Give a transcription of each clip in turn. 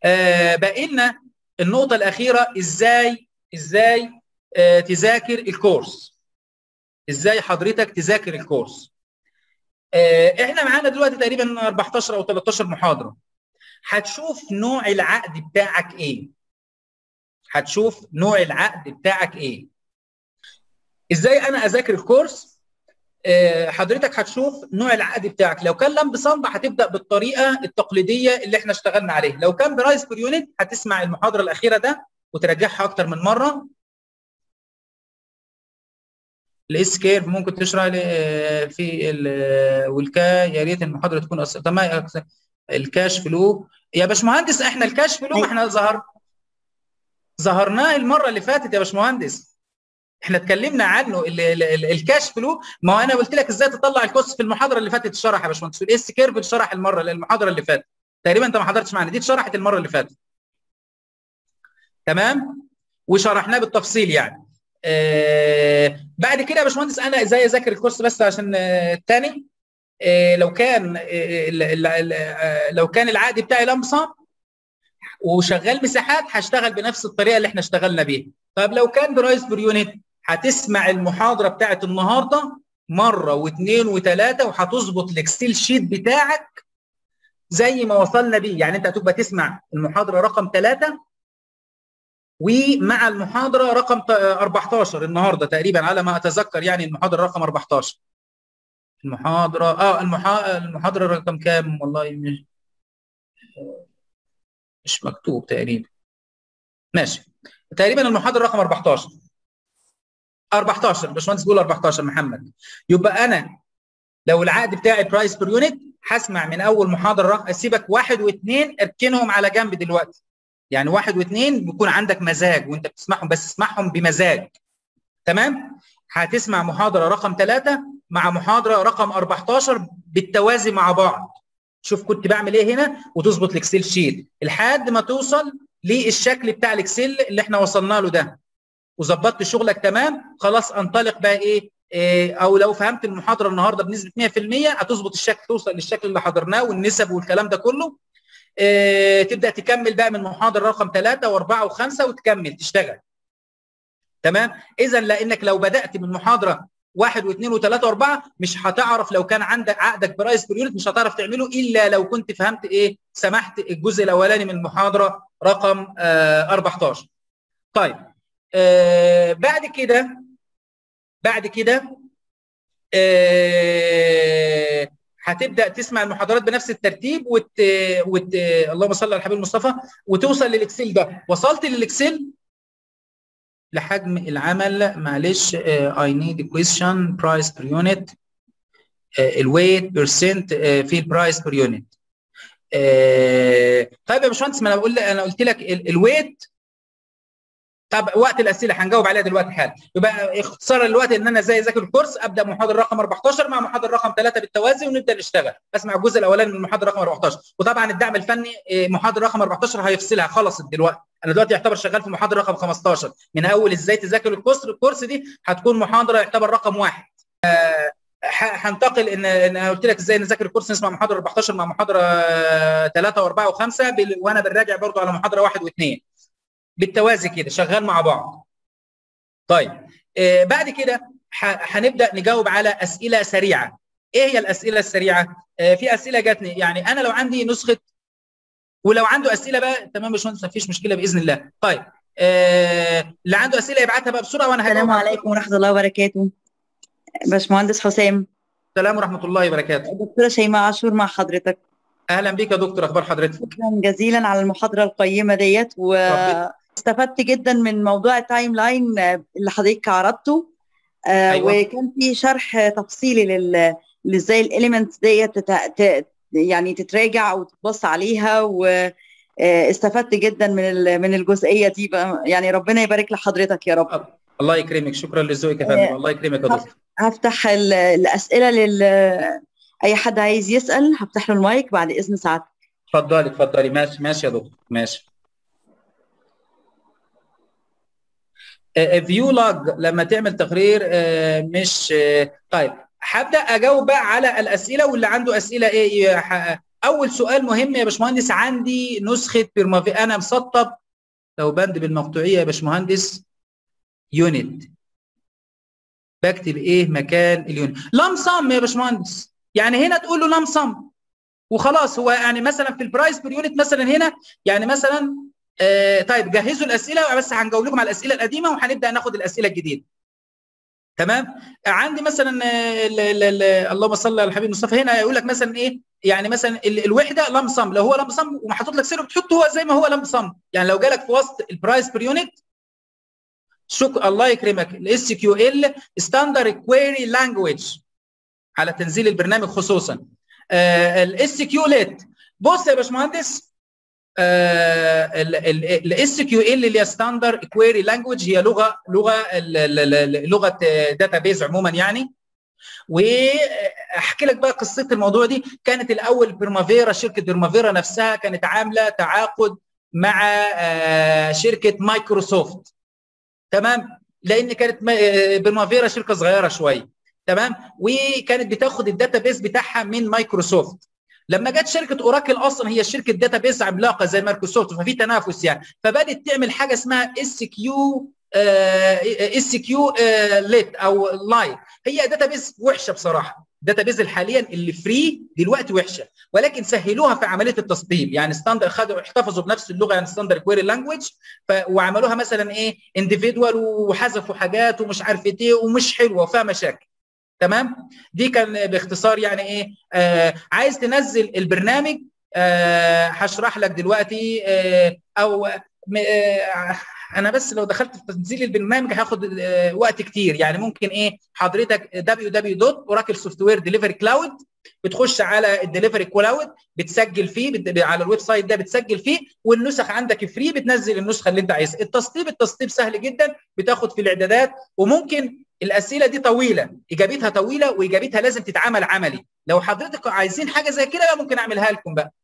آه باقي لنا النقطه الاخيره ازاي ازاي آه تذاكر الكورس ازاي حضرتك تذاكر الكورس آه احنا معانا دلوقتي تقريبا 14 او 13 محاضره هتشوف نوع العقد بتاعك ايه هتشوف نوع العقد بتاعك ايه ازاي انا اذاكر الكورس آه حضرتك هتشوف نوع العقد بتاعك لو كان لمب صنب هتبدا بالطريقه التقليديه اللي احنا اشتغلنا عليها لو كان برايس بير يونت هتسمع المحاضره الاخيره ده وترجعها اكتر من مره الاس كيرف ممكن تشرح لي في والكا يا ريت المحاضره تكون أص... تمام الكاش فلو يا باشمهندس احنا الكاش فلو ما احنا ظهر ظهرناه المره اللي فاتت يا باشمهندس احنا اتكلمنا عنه ال ال ال الكاش فلو ما هو انا قلت لك ازاي تطلع الكوست في المحاضره اللي فاتت اتشرح يا باشمهندس الاس كيرف اتشرح المره المحاضره اللي فاتت تقريبا انت ما حضرتش معانا دي اتشرحت المره اللي فاتت تمام وشرحناه بالتفصيل يعني آه بعد كده يا باشمهندس انا ازاي اذاكر الكورس بس عشان آه الثاني آه لو كان آه لو كان العقد بتاعي لمصه وشغال مساحات هشتغل بنفس الطريقه اللي احنا اشتغلنا بيها طب لو كان برايس بير يونت هتسمع المحاضره بتاعت النهارده مره واثنين وثلاثه وهتظبط الاكسل شيت بتاعك زي ما وصلنا بيه يعني انت هتبقى تسمع المحاضره رقم ثلاثه ومع المحاضره رقم 14 النهارده تقريبا على ما اتذكر يعني المحاضره رقم 14 المحاضره اه المحا... المحاضره رقم كام والله مش مش مكتوب تقريبا ماشي تقريبا المحاضره رقم 14 14 باشمهندس بيقول 14 محمد يبقى انا لو العقد بتاعي برايس بير يونت هسمع من اول محاضره اسيبك واحد واثنين اركنهم على جنب دلوقتي يعني واحد واثنين بيكون عندك مزاج وانت بتسمعهم بس اسمعهم بمزاج تمام هتسمع محاضره رقم ثلاثة مع محاضره رقم 14 بالتوازي مع بعض شوف كنت بعمل ايه هنا وتظبط الاكسل شيت لحد ما توصل للشكل بتاع الاكسل اللي احنا وصلنا له ده وظبطت شغلك تمام خلاص انطلق بقى ايه, إيه او لو فهمت المحاضره النهارده بنسبه 100% هتظبط الشكل توصل للشكل اللي حضرناه والنسب والكلام ده كله إيه تبدا تكمل بقى من محاضره رقم 3 و4 و5 وتكمل تشتغل تمام اذا لانك لو بدات من محاضره واحد واثنين وثلاثه واربعه مش هتعرف لو كان عندك عقدك برايس بير يونت مش هتعرف تعمله الا لو كنت فهمت ايه سمحت الجزء الاولاني من المحاضره رقم آه 14 طيب آه بعد كده بعد كده آه هتبدا تسمع المحاضرات بنفس الترتيب وت... وت... اللهم صل على الحبيب المصطفى وتوصل للاكسل ده وصلت للاكسل لحجم العمل معلش اي نيد كويشن برايس بير يونت الويت بيرسنت في البرايس بير يونت طيب يا باشمهندس ما انا بقول انا قلت لك الويت طب وقت الاسئله هنجاوب عليها دلوقتي حالا يبقى اختصار الوقت ان انا ازاي اذاكر الكورس ابدا محاضره رقم 14 مع محاضره رقم 3 بالتوازي ونبدا نشتغل اسمع الجزء الاولاني من المحاضره رقم 14 وطبعا الدعم الفني محاضره رقم 14 هيفصلها خلصت دلوقتي انا دلوقتي يعتبر شغال في محاضره رقم 15 من اول ازاي تذاكر الكورس الكورس دي هتكون محاضره يعتبر رقم واحد هنتقل ان انا قلت لك ازاي نذاكر الكورس نسمع محاضره 14 مع محاضره 3 و4 و5 وانا بنراجع برضو على محاضره 1 و2 بالتوازي كده شغال مع بعض طيب آه بعد كده هنبدا نجاوب على اسئله سريعه ايه هي الاسئله السريعه آه في اسئله جاتني يعني انا لو عندي نسخه ولو عنده اسئله بقى تمام يا باشمهندس مفيش مشكله باذن الله طيب آه اللي عنده اسئله يبعتها بقى بسرعه وانا السلام عليكم ورحمه الله وبركاته باشمهندس حسام السلام ورحمه الله وبركاته دكتوره شيماء عاشور مع حضرتك اهلا بيك يا دكتور اخبار حضرتك شكرا جزيلا على المحاضره القيمه ديت واستفدت جدا من موضوع التايم لاين اللي حضرتك عرضته آه أيوة. وكان في شرح تفصيلي لل ازاي الاليمنتس ديت تت... يعني تتراجع وتتبص عليها واستفدت جدا من من الجزئيه دي يعني ربنا يبارك لحضرتك يا رب الله يكرمك شكرا لذوقك يا فندم الله يكرمك يا دكتور هفتح الاسئله لل اي حد عايز يسال هفتح له المايك بعد اذن سعادتك اتفضلي اتفضلي ماشي ماشي يا دكتور ماشي فيو لوج لما تعمل تقرير مش طيب هبدا اجاوب بقى على الاسئله واللي عنده اسئله ايه اول سؤال مهم يا باشمهندس عندي نسخه بيرمافي انا مسطب لو بند بالمقطوعيه يا باشمهندس يونت بكتب ايه مكان اليونت لام سم يا باشمهندس يعني هنا تقول له لام سم وخلاص هو يعني مثلا في البرايس بير يونت مثلا هنا يعني مثلا آه طيب جهزوا الاسئله بس هنجاوب لكم على الاسئله القديمه وهنبدا ناخد الاسئله الجديده تمام عندي مثلا ال ال ال اللهم صل على الحبيب المصطفى هنا يقول لك مثلا ايه يعني مثلا ال الوحده لم صم لو هو لم صم ومحطوط لك سر بتحطه هو زي ما هو لم صم يعني لو جالك في وسط البرايس بير يونت شكرا الله يكرمك الاس كيو ال ستاندرد كويري لانجويج على تنزيل البرنامج خصوصا الاس كيو ليت بص يا باشمهندس الاس كيو ال اللي هي ستاندرد كويري لانجويج هي لغه لغه لغه داتا بيز عموما يعني واحكي لك بقى قصه الموضوع دي كانت الاول برمافيرا شركه برمافيرا نفسها كانت عامله تعاقد مع شركه مايكروسوفت تمام لان كانت برمافيرا شركه صغيره شويه تمام وكانت بتاخد الداتا بيز بتاعها من مايكروسوفت لما جت شركه اوراكل اصلا هي شركه داتا بيز عملاقه زي مايكروسوفت ففي تنافس يعني فبدت تعمل حاجه اسمها اس كيو اس كيو ليت او لايت هي داتا بيز وحشه بصراحه داتا بيز حاليا اللي فري دلوقتي وحشه ولكن سهلوها في عمليه التسطيب يعني ستاندر خدوا احتفظوا بنفس اللغه يعني ستاندر كويري لانجويج وعملوها مثلا ايه انديفيدوال وحذفوا حاجات ومش عارف ايه ومش حلوه وفيها مشاكل تمام دي كان باختصار يعني ايه آه عايز تنزل البرنامج آه هشرح لك دلوقتي آه او آه انا بس لو دخلت في تنزيل البرنامج هاخد آه وقت كتير يعني ممكن ايه حضرتك www.oraclesoftwareDeliveryCloud بتخش على الدليفري كلاود بتسجل فيه على الويب سايت ده بتسجل فيه والنسخ عندك فري بتنزل النسخه اللي انت عايزها التسطيب التسطيب سهل جدا بتاخد في الاعدادات وممكن الاسئله دي طويله اجابتها طويله واجابتها لازم تتعمل عملي لو حضرتك عايزين حاجه زي كده بقى ممكن اعملها لكم بقى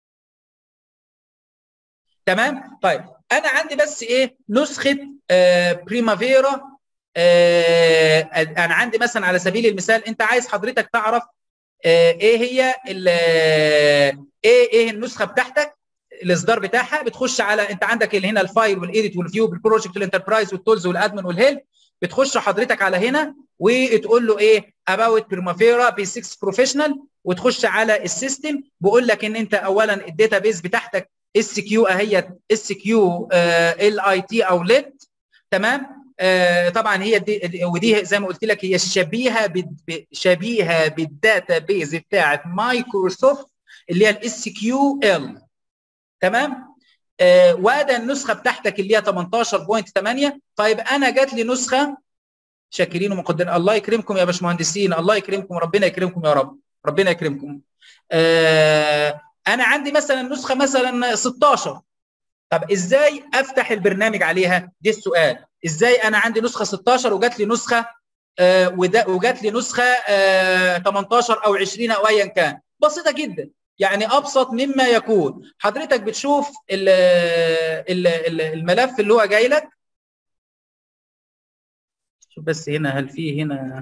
تمام طيب انا عندي بس ايه نسخه آه بريمافيرا آه انا عندي مثلا على سبيل المثال انت عايز حضرتك تعرف آه ايه هي ايه ايه النسخه بتاعتك الاصدار بتاعها بتخش على انت عندك هنا الفايل والايديت والفيو بالبروجكت والانتربرايز والتولز والادمن والهيلب بتخش حضرتك على هنا وتقول له ايه اباوت بريمافيرا بي 6 بروفيشنال وتخش على السيستم بيقول لك ان انت اولا الداتا بيز بتاعتك اس كيو اهي اس كيو ال اي تي او ليد تمام آه طبعا هي دي ودي زي ما قلت لك هي شبيهه شبيهه بالداتا بيز بتاعت مايكروسوفت اللي هي الاس كيو ال تمام آه وده النسخه بتاعتك اللي هي 18.8 طيب انا جات لي نسخه شاكرين ومقدرين الله يكرمكم يا باشمهندسين الله يكرمكم ربنا يكرمكم يا رب ربنا يكرمكم آه انا عندي مثلا نسخه مثلا 16 طب ازاي افتح البرنامج عليها دي السؤال ازاي انا عندي نسخه 16 وجات لي نسخه آه وجات لي نسخه آه 18 او 20 او ايا كان بسيطه جدا يعني ابسط مما يكون حضرتك بتشوف ال ال ال الملف اللي هو جاي لك شوف بس هنا هل في هنا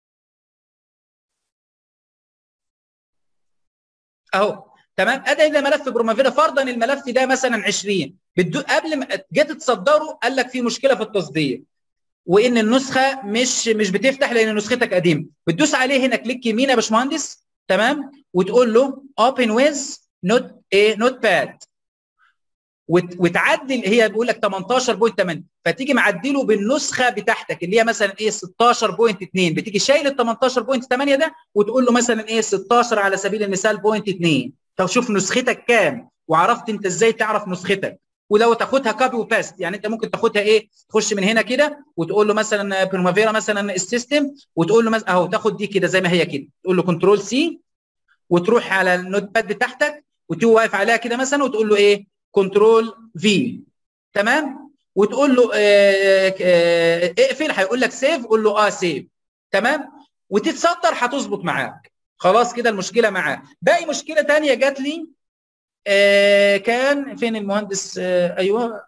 اهو تمام ادي ده ملف برومافيرا فرضا الملف ده مثلا 20 بدو قبل ما جيت تصدره قال لك في مشكله في التصدير وان النسخه مش مش بتفتح لان نسختك قديمه بتدوس عليه هنا كليك يمين يا باشمهندس تمام وتقول له اوبن ويز نوت ايه نوت باد وتعدل هي بيقول لك 18.8 فتيجي معدله بالنسخه بتاعتك اللي هي مثلا ايه 16.2 بتيجي شايل ال 18.8 ده وتقول له مثلا ايه 16 على سبيل المثال بوينت 2 طب شوف نسختك كام وعرفت انت ازاي تعرف نسختك ولو تاخدها كوبي وباست يعني انت ممكن تاخدها ايه تخش من هنا كده وتقول له مثلا بريمافيرا مثلا السيستم وتقول له مثلا اهو تاخد دي كده زي ما هي كده تقول له كنترول سي وتروح على النوت باد بتاعتك وتيجي واقف عليها كده مثلا وتقول له ايه كنترول في تمام وتقول له اه اه اقفل هيقول لك سيف قول له اه سيف تمام وتتصدر هتظبط معاك خلاص كده المشكله معاه باقي مشكله ثانيه جات لي آه كان فين المهندس آه ايوه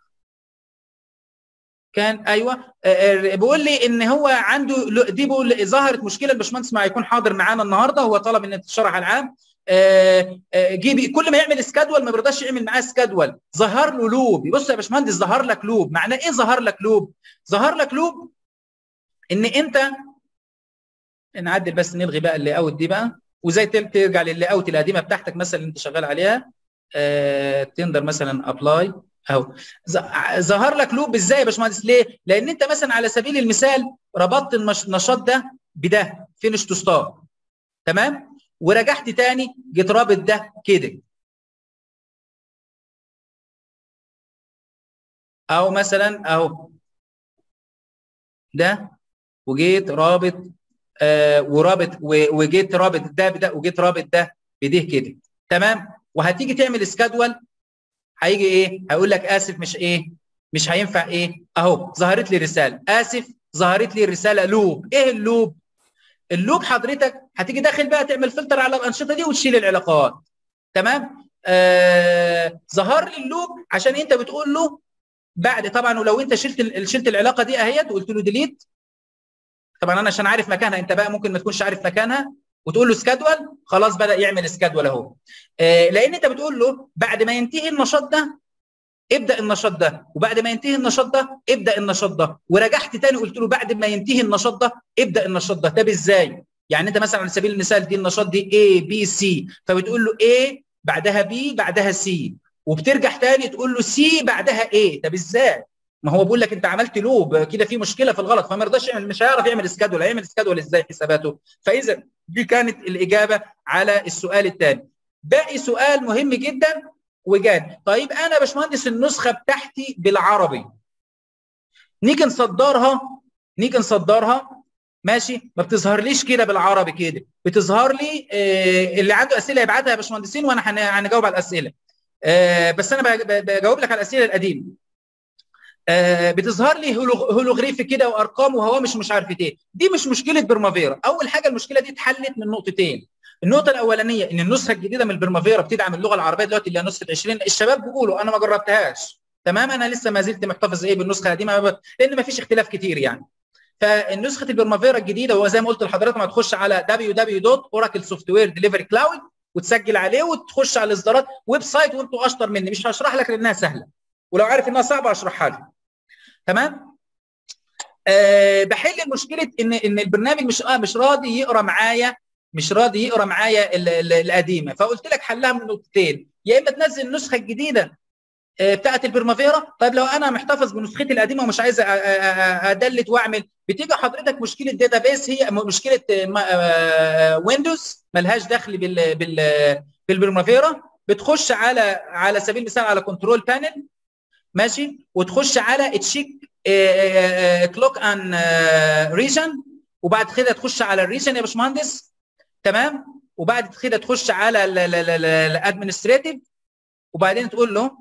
كان ايوه آه بيقول لي ان هو عنده دي بيقول ظهرت مشكله الباشمهندس ما هيكون حاضر معانا النهارده هو طلب ان تشرح العام جيبي كل ما يعمل سكادول ما بيرضاش يعمل معاه سكادول ظهر له لوب بص يا باشمهندس ظهر لك لوب معناه ايه ظهر لك لوب ظهر لك لوب ان انت نعدل بس نلغي بقى اللي اوت دي بقى وزي ترجع للي اوت القديمه بتاعتك مثلا اللي انت شغال عليها آه تندر مثلا ابلاي اهو ظهر لك لوب ازاي يا باشمهندس ليه؟ لان انت مثلا على سبيل المثال ربطت النشاط ده بده فينش تو ستار تمام؟ ورجعت تاني جيت رابط ده كده او مثلا اهو ده وجيت رابط آه ورابط وجيت رابط ده بده وجيت رابط ده بده كده تمام وهتيجي تعمل سكادول هيجي ايه هيقول لك اسف مش ايه مش هينفع ايه اهو ظهرت لي رساله اسف ظهرت لي الرساله لوب ايه اللوب اللوب حضرتك هتيجي داخل بقى تعمل فلتر على الانشطه دي وتشيل العلاقات تمام آه ظهر لي اللوب عشان انت بتقول له بعد طبعا ولو انت شلت شلت العلاقه دي اهيت وقلت له ديليت طبعا انا عشان عارف مكانها انت بقى ممكن ما تكونش عارف مكانها وتقول له سكادول خلاص بدا يعمل سكادول اهو آه لان انت بتقول له بعد ما ينتهي النشاط ده ابدا النشاط ده وبعد ما ينتهي النشاط ده ابدا النشاط ده ورجعت تاني قلت له بعد ما ينتهي النشاط ده ابدا النشاط ده طب ازاي يعني انت مثلا على سبيل المثال دي النشاط دي A B C فبتقول له A بعدها B بعدها C وبترجع تاني تقول له C بعدها A طب ازاي ما هو بيقول لك انت عملت لوب كده في مشكله في الغلط فما يرضاش يعمل مش هيعرف يعمل سكادول هيعمل سكادول ازاي حساباته فاذا دي كانت الاجابه على السؤال الثاني باقي سؤال مهم جدا وجاد طيب انا يا باشمهندس النسخه بتاعتي بالعربي نيجي نصدرها نيجي نصدرها ماشي ما بتظهرليش كده بالعربي كده بتظهر لي آه اللي عنده اسئله يبعتها يا باشمهندسين وانا هنجاوب على الاسئله آه بس انا بجاوب لك على الاسئله القديمه آه بتظهر لي هولوغريفي كده وارقام وهوامش مش عارف ايه دي مش مشكله برمافيرا اول حاجه المشكله دي اتحلت من نقطتين النقطه الاولانيه ان النسخه الجديده من البرمافيرا بتدعم اللغه العربيه دلوقتي اللي هي نسخه 20 الشباب بيقولوا انا ما جربتهاش تمام انا لسه ما زلت محتفظ ايه بالنسخه القديمه لان ما فيش اختلاف كتير يعني فالنسخه البرمافيرا الجديده هو زي ما قلت لحضراتكم هتخش على www.oracle.software.delivery وتسجل عليه وتخش على الاصدارات ويب سايت وانتوا اشطر مني مش هشرح لك لانها سهله ولو عارف انها صعبه اشرحها لك تمام أه بحل مشكله ان ان البرنامج مش آه مش راضي يقرا معايا مش راضي يقرا معايا القديمه فقلت لك حلها من نقطتين يا اما تنزل النسخه الجديده بتاعه البرمافيرا طيب لو انا محتفظ بنسختي القديمه ومش عايز ادلت واعمل بتيجي حضرتك مشكله داتابيس هي مشكله ويندوز ملهاش دخل بال بال بالبرمافيرا بتخش على على سبيل المثال على كنترول بانل ماشي وتخش على تشيك كلوك ان ريجن وبعد كده تخش على الريجن يا باشمهندس تمام وبعد كده تخش على الادمنستريتيف وبعدين تقول له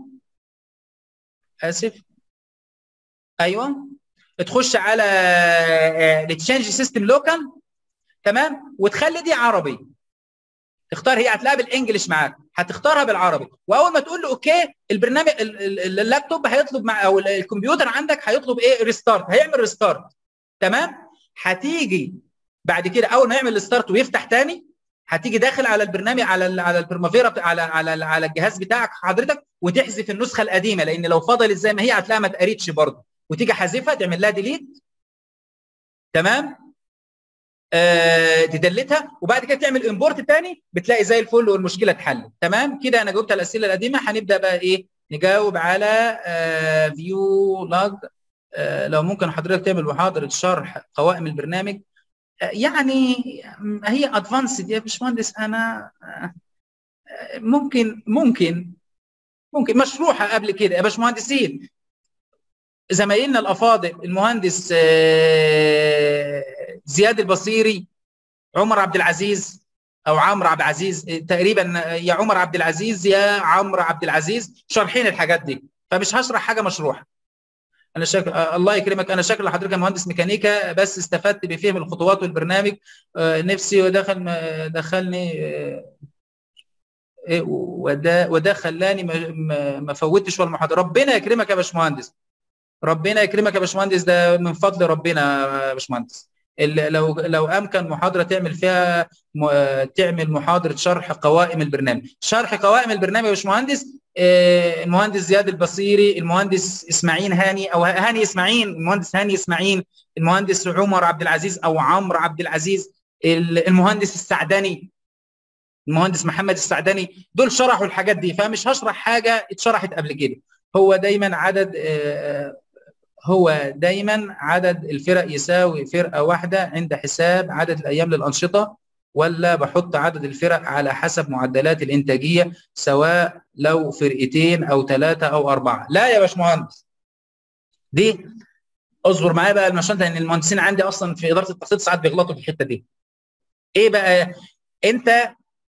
اسف ايوه تخش على التشينج سيستم لوكال تمام وتخلي دي عربي تختار هي هتلاقيها بالانجلش معاك هتختارها بالعربي واول ما تقول له اوكي البرنامج اللابتوب هيطلب مع او الكمبيوتر عندك هيطلب ايه ريستارت هيعمل ريستارت تمام هتيجي بعد كده اول ما يعمل ريستارت ويفتح تاني هتيجي داخل على البرنامج على على البرمافيرا على على على الجهاز بتاعك حضرتك وتحذف النسخه القديمه لان لو فضلت زي ما هي هتلاقيها ما اتقريتش برضه وتيجي حذفها تعمل لها ديليت تمام آه تدلتها وبعد كده تعمل امبورت تاني بتلاقي زي الفل والمشكله اتحلت تمام كده انا جاوبت على الاسئله القديمه هنبدا بقى ايه نجاوب على آه فيو لاج آه لو ممكن حضرتك تعمل محاضره شرح قوائم البرنامج يعني هي ادفانسد يا باشمهندس انا ممكن ممكن ممكن مشروحه قبل كده يا باشمهندسين زمايلنا الافاضل المهندس زياد البصيري عمر عبد العزيز او عمرو عبد العزيز تقريبا يا عمر عبد العزيز يا عمرو عبد العزيز شارحين الحاجات دي فمش هشرح حاجه مشروحه انا شكل الله يكرمك انا شكل حضرتك مهندس ميكانيكا بس استفدت بفهم الخطوات والبرنامج نفسي ودخل دخلني وده وده خلاني ما فوتش ولا محاضره ربنا يكرمك يا باشمهندس ربنا يكرمك يا باشمهندس ده من فضل ربنا يا باشمهندس لو لو امكن محاضره تعمل فيها تعمل محاضره شرح قوائم البرنامج شرح قوائم البرنامج يا باشمهندس المهندس زياد البصيري المهندس اسماعيل هاني او هاني اسماعيل المهندس هاني اسماعيل المهندس عمر عبد العزيز او عمرو عبد العزيز المهندس السعدني المهندس محمد السعدني دول شرحوا الحاجات دي فمش هشرح حاجه اتشرحت قبل كده هو دايما عدد هو دايما عدد الفرق يساوي فرقه واحده عند حساب عدد الايام للانشطه ولا بحط عدد الفرق على حسب معدلات الانتاجيه سواء لو فرقتين او ثلاثه او اربعه لا يا باشمهندس دي اصبر معايا بقى المشهد لان المهندسين عندي اصلا في اداره التخطيط ساعات بيغلطوا في الحته دي ايه بقى انت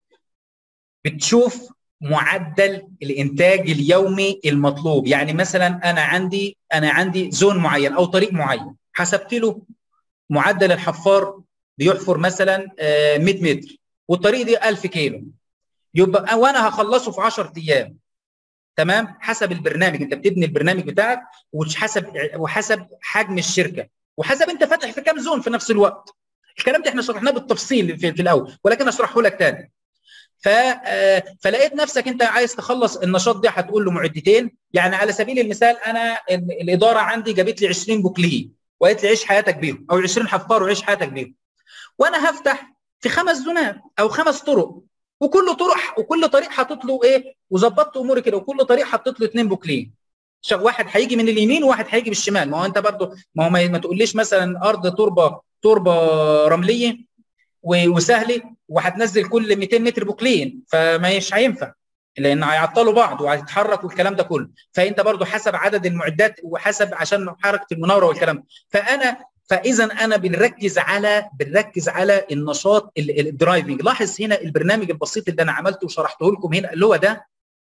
بتشوف معدل الانتاج اليومي المطلوب يعني مثلا انا عندي انا عندي زون معين او طريق معين حسبت له معدل الحفار بيحفر مثلا 100 متر والطريق دي 1000 كيلو يبقى وانا هخلصه في 10 ايام تمام حسب البرنامج انت بتبني البرنامج بتاعك وحسب وحسب حجم الشركه وحسب انت فاتح في كام زون في نفس الوقت الكلام ده احنا شرحناه بالتفصيل في, في الاول ولكن اشرحه لك تاني ف فلقيت نفسك انت عايز تخلص النشاط ده هتقول له معدتين يعني على سبيل المثال انا الاداره عندي جابت لي 20 بوكليه وقالت لي عيش حياتك بيهم او 20 حفار وعيش حياتك بيهم وانا هفتح في خمس زونات او خمس طرق وكل طرق وكل طريق حاطط له ايه وظبطت اموري كده وكل طريق حاطط له اثنين بوكليه واحد هيجي من اليمين وواحد هيجي بالشمال ما هو انت برضه ما هو ما تقوليش مثلا ارض تربه تربه رمليه وسهله وهتنزل كل 200 متر بوكلين فمش هينفع لان هيعطلوا بعض وهيتحرك والكلام ده كله فانت برضو حسب عدد المعدات وحسب عشان حركه المناوره والكلام فانا فاذا انا بنركز على بنركز على النشاط الدرايفنج لاحظ هنا البرنامج البسيط اللي انا عملته وشرحته لكم هنا اللي هو ده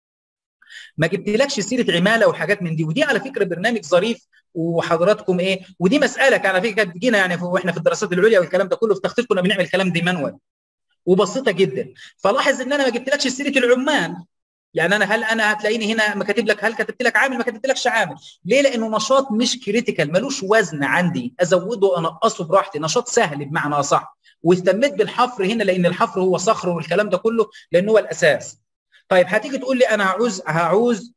ما جبتلكش سيره عماله وحاجات من دي ودي على فكره برنامج ظريف وحضراتكم ايه ودي مساله على فكره كانت بتجينا يعني واحنا في الدراسات العليا والكلام ده كله في تخطيط كنا بنعمل الكلام دي مانوال وبسيطه جدا فلاحظ ان انا ما جبتلكش سيره العمال يعني انا هل انا هتلاقيني هنا ما كاتب لك هل كتبت لك عامل ما كتبتلكش عامل ليه لانه نشاط مش كريتيكال ملوش وزن عندي ازوده انقصه براحتي نشاط سهل بمعنى اصح واهتميت بالحفر هنا لان الحفر هو صخر والكلام ده كله لان هو الاساس طيب هتيجي تقول لي انا هعوز هعوز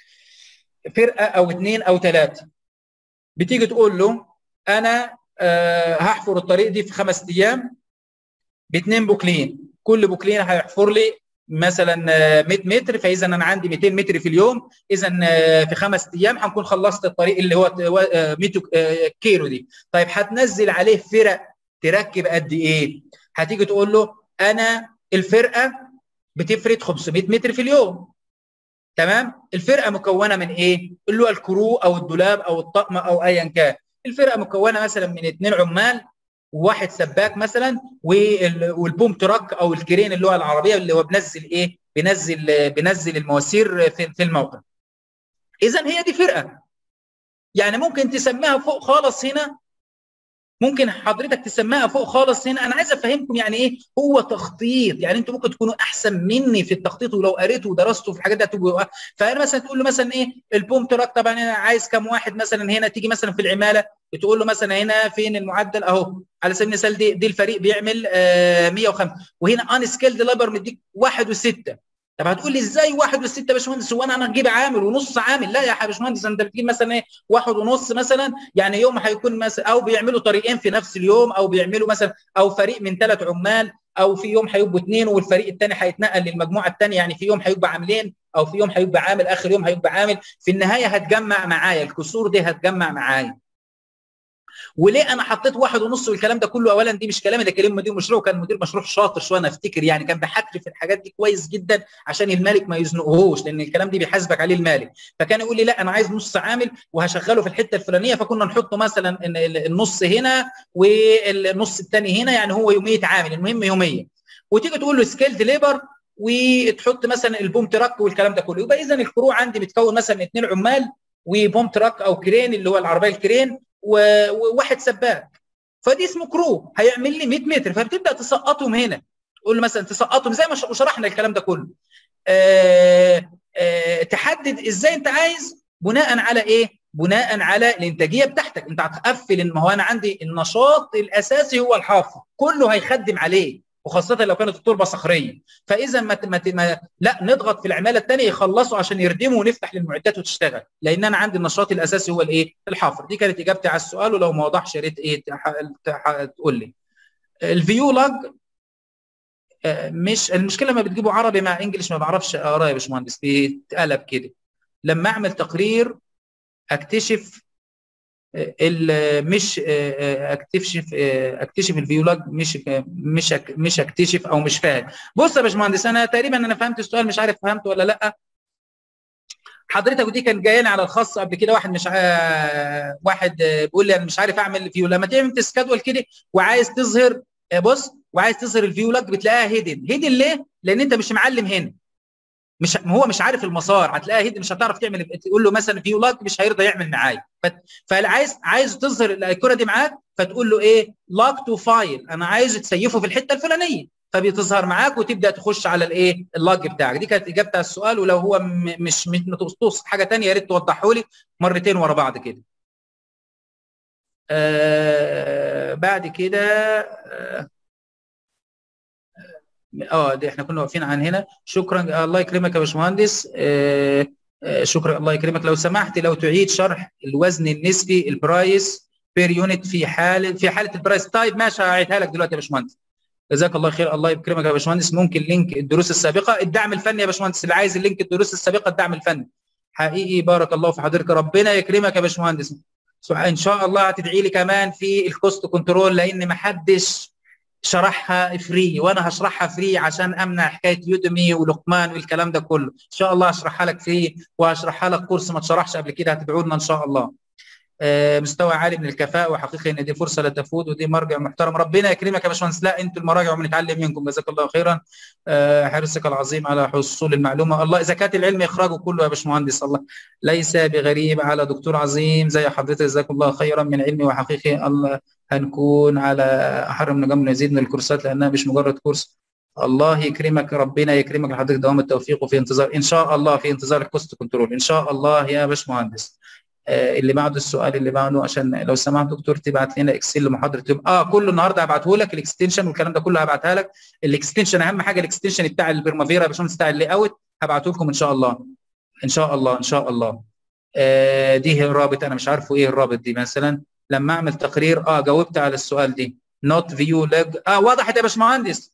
فرقه او اثنين او ثلاثه بتيجي تقول له انا أه هحفر الطريق دي في خمس ايام باثنين بوكلين كل بوكلين هيحفر لي مثلا 100 متر فاذا انا عندي 200 متر في اليوم اذا في خمس ايام هنكون خلصت الطريق اللي هو 100 كيلو دي طيب هتنزل عليه فرق تركب قد ايه هتيجي تقول له انا الفرقه بتفرد 500 متر في اليوم تمام الفرقه مكونه من ايه اللي هو الكرو او الدولاب او الطقم او ايا كان الفرقه مكونه مثلا من اثنين عمال وواحد سباك مثلا والبوم تراك او الكرين اللي هو العربيه اللي هو بنزل ايه بنزل بنزل المواسير في الموقع اذا هي دي فرقه يعني ممكن تسميها فوق خالص هنا ممكن حضرتك تسميها فوق خالص هنا انا عايز افهمكم يعني ايه هو تخطيط يعني انتوا ممكن تكونوا احسن مني في التخطيط ولو قريتوا ودرستوا في الحاجات دي هتبقوا فانا مثلا تقول له مثلا ايه البوم تراك طبعا انا عايز كم واحد مثلا هنا تيجي مثلا في العماله بتقول له مثلا هنا فين المعدل اهو على سبيل المثال دي, دي الفريق بيعمل آه 105 وهنا ان سكيلد ليبر مديك واحد وسته طب هتقول لي ازاي واحد وستة يا باشمهندس هو انا انا اجيب عامل ونص عامل لا يا باشمهندس انت بتجيب مثلا ايه واحد ونص مثلا يعني يوم هيكون مثلا او بيعملوا طريقين في نفس اليوم او بيعملوا مثلا او فريق من ثلاث عمال او في يوم هيبقوا اثنين والفريق الثاني هيتنقل للمجموعه الثانيه يعني في يوم هيبقى عاملين او في يوم هيبقى عامل اخر يوم هيبقى عامل في النهايه هتجمع معايا الكسور دي هتجمع معايا وليه انا حطيت واحد ونص والكلام ده كله اولا دي مش كلامي ده كلام مدير مشروع كان مدير مشروع شاطر شويه انا افتكر يعني كان بيحكي في الحاجات دي كويس جدا عشان المالك ما يزنقهوش لان الكلام دي بيحاسبك عليه المالك فكان يقول لي لا انا عايز نص عامل وهشغله في الحته الفلانيه فكنا نحطه مثلا النص هنا والنص الثاني هنا يعني هو يوميه عامل المهم يوميه وتيجي تقول له سكيلد ليبر وتحط مثلا البوم تراك والكلام ده كله يبقى اذا الفروع عندي بتكون مثلا اثنين عمال وبوم تراك او كرين اللي هو العربيه الكرين وواحد سباك فدي اسمه كرو هيعمل لي 100 متر فبتبدا تسقطهم هنا تقول له مثلا تسقطهم زي ما شرحنا الكلام ده كله آآ آآ تحدد ازاي انت عايز بناء على ايه بناء على الانتاجيه بتاعتك انت هتقفل ان ما هو انا عندي النشاط الاساسي هو الحافر كله هيخدم عليه وخاصه لو كانت التربه صخريه فاذا ما, ما, ما لا نضغط في العماله الثانيه يخلصوا عشان يردموا ونفتح للمعدات وتشتغل لان انا عندي النشاط الاساسي هو الايه الحفر دي كانت اجابتي على السؤال ولو ما وضحش يا ريت ايه تقول لي الفيو لاج مش المشكله لما بتجيبوا عربي مع انجلش ما بعرفش اقرا يا باشمهندس بيتقلب كده لما اعمل تقرير اكتشف مش اكتشف اكتشف الفيولاج مش مش مش اكتشف او مش فاهم بص يا باشمهندس انا تقريبا انا فهمت السؤال مش عارف فهمته ولا لا حضرتك ودي كان جايه لي على الخاص قبل كده واحد مش ع... واحد بيقول لي انا مش عارف اعمل فيو لما تعمل سكادول كده وعايز تظهر بص وعايز تظهر الفيولاج بتلاقيها هيدن هيدن ليه؟ لان انت مش معلم هنا مش هو مش عارف المسار هتلاقيها هيد مش هتعرف تعمل تقول له مثلا فيو لاج مش هيرضى يعمل معايا فعايز عايز تظهر الايقونه دي معاك فتقول له ايه لاج تو فايل انا عايز تسيفه في الحته الفلانيه فبتظهر معاك وتبدا تخش على الايه اللاج بتاعك دي كانت اجابتي على السؤال ولو هو مش مش تقصد حاجه ثانيه يا ريت توضحه لي مرتين ورا بعض كده آه بعد كده آه اه دي احنا كنا واقفين عن هنا شكرا الله يكرمك يا باشمهندس آه آه شكرا الله يكرمك لو سمحت لو تعيد شرح الوزن النسبي البرايس بير يونت في حاله في حاله البرايس طيب ماشي هعيدها لك دلوقتي يا باشمهندس جزاك الله خير الله يكرمك يا باشمهندس ممكن لينك الدروس السابقه الدعم الفني يا باشمهندس اللي عايز اللينك الدروس السابقه الدعم الفني حقيقي بارك الله في حضرتك ربنا يكرمك يا باشمهندس ان شاء الله هتدعي لي كمان في الكوست كنترول لان ما حدش شرحها فري وانا هشرحها فري عشان امنع حكايه يودمي ولقمان والكلام ده كله ان شاء الله هشرحها لك فري وهشرحها لك كورس ما اتشرحش قبل كده هتدعوا لنا ان شاء الله آه مستوى عالي من الكفاءه وحقيقي ان دي فرصه لا تفوت ودي مرجع محترم ربنا يكرمك يا باشمهندس لا انتوا المراجع وبنتعلم منكم جزاك الله خيرا آه حرصك العظيم على حصول المعلومه الله زكاه العلم اخراجه كله يا باشمهندس الله ليس بغريب على دكتور عظيم زي حضرتك جزاك الله خيرا من علمي وحقيقي الله هنكون على احر من نجم نزيد من الكورسات لانها مش مجرد كورس الله يكرمك ربنا يكرمك لحضرتك دوام التوفيق وفي انتظار ان شاء الله في انتظار الكوست كنترول ان شاء الله يا باشمهندس آه اللي بعده السؤال اللي بعده عشان لو سمحت دكتور تبعت لنا اكسل لمحاضره اليوم اه كله النهارده هبعته لك الاكستنشن والكلام ده كله هبعتها لك الاكستنشن اهم حاجه الاكستنشن بتاع البرمافيرا يا باشمهندس بتاع اللي اوت هبعته لكم ان شاء الله ان شاء الله ان شاء الله آه دي الرابط انا مش عارفه ايه الرابط دي مثلا لما اعمل تقرير اه جاوبت على السؤال دي نوت فيو لج اه وضحت يا باشمهندس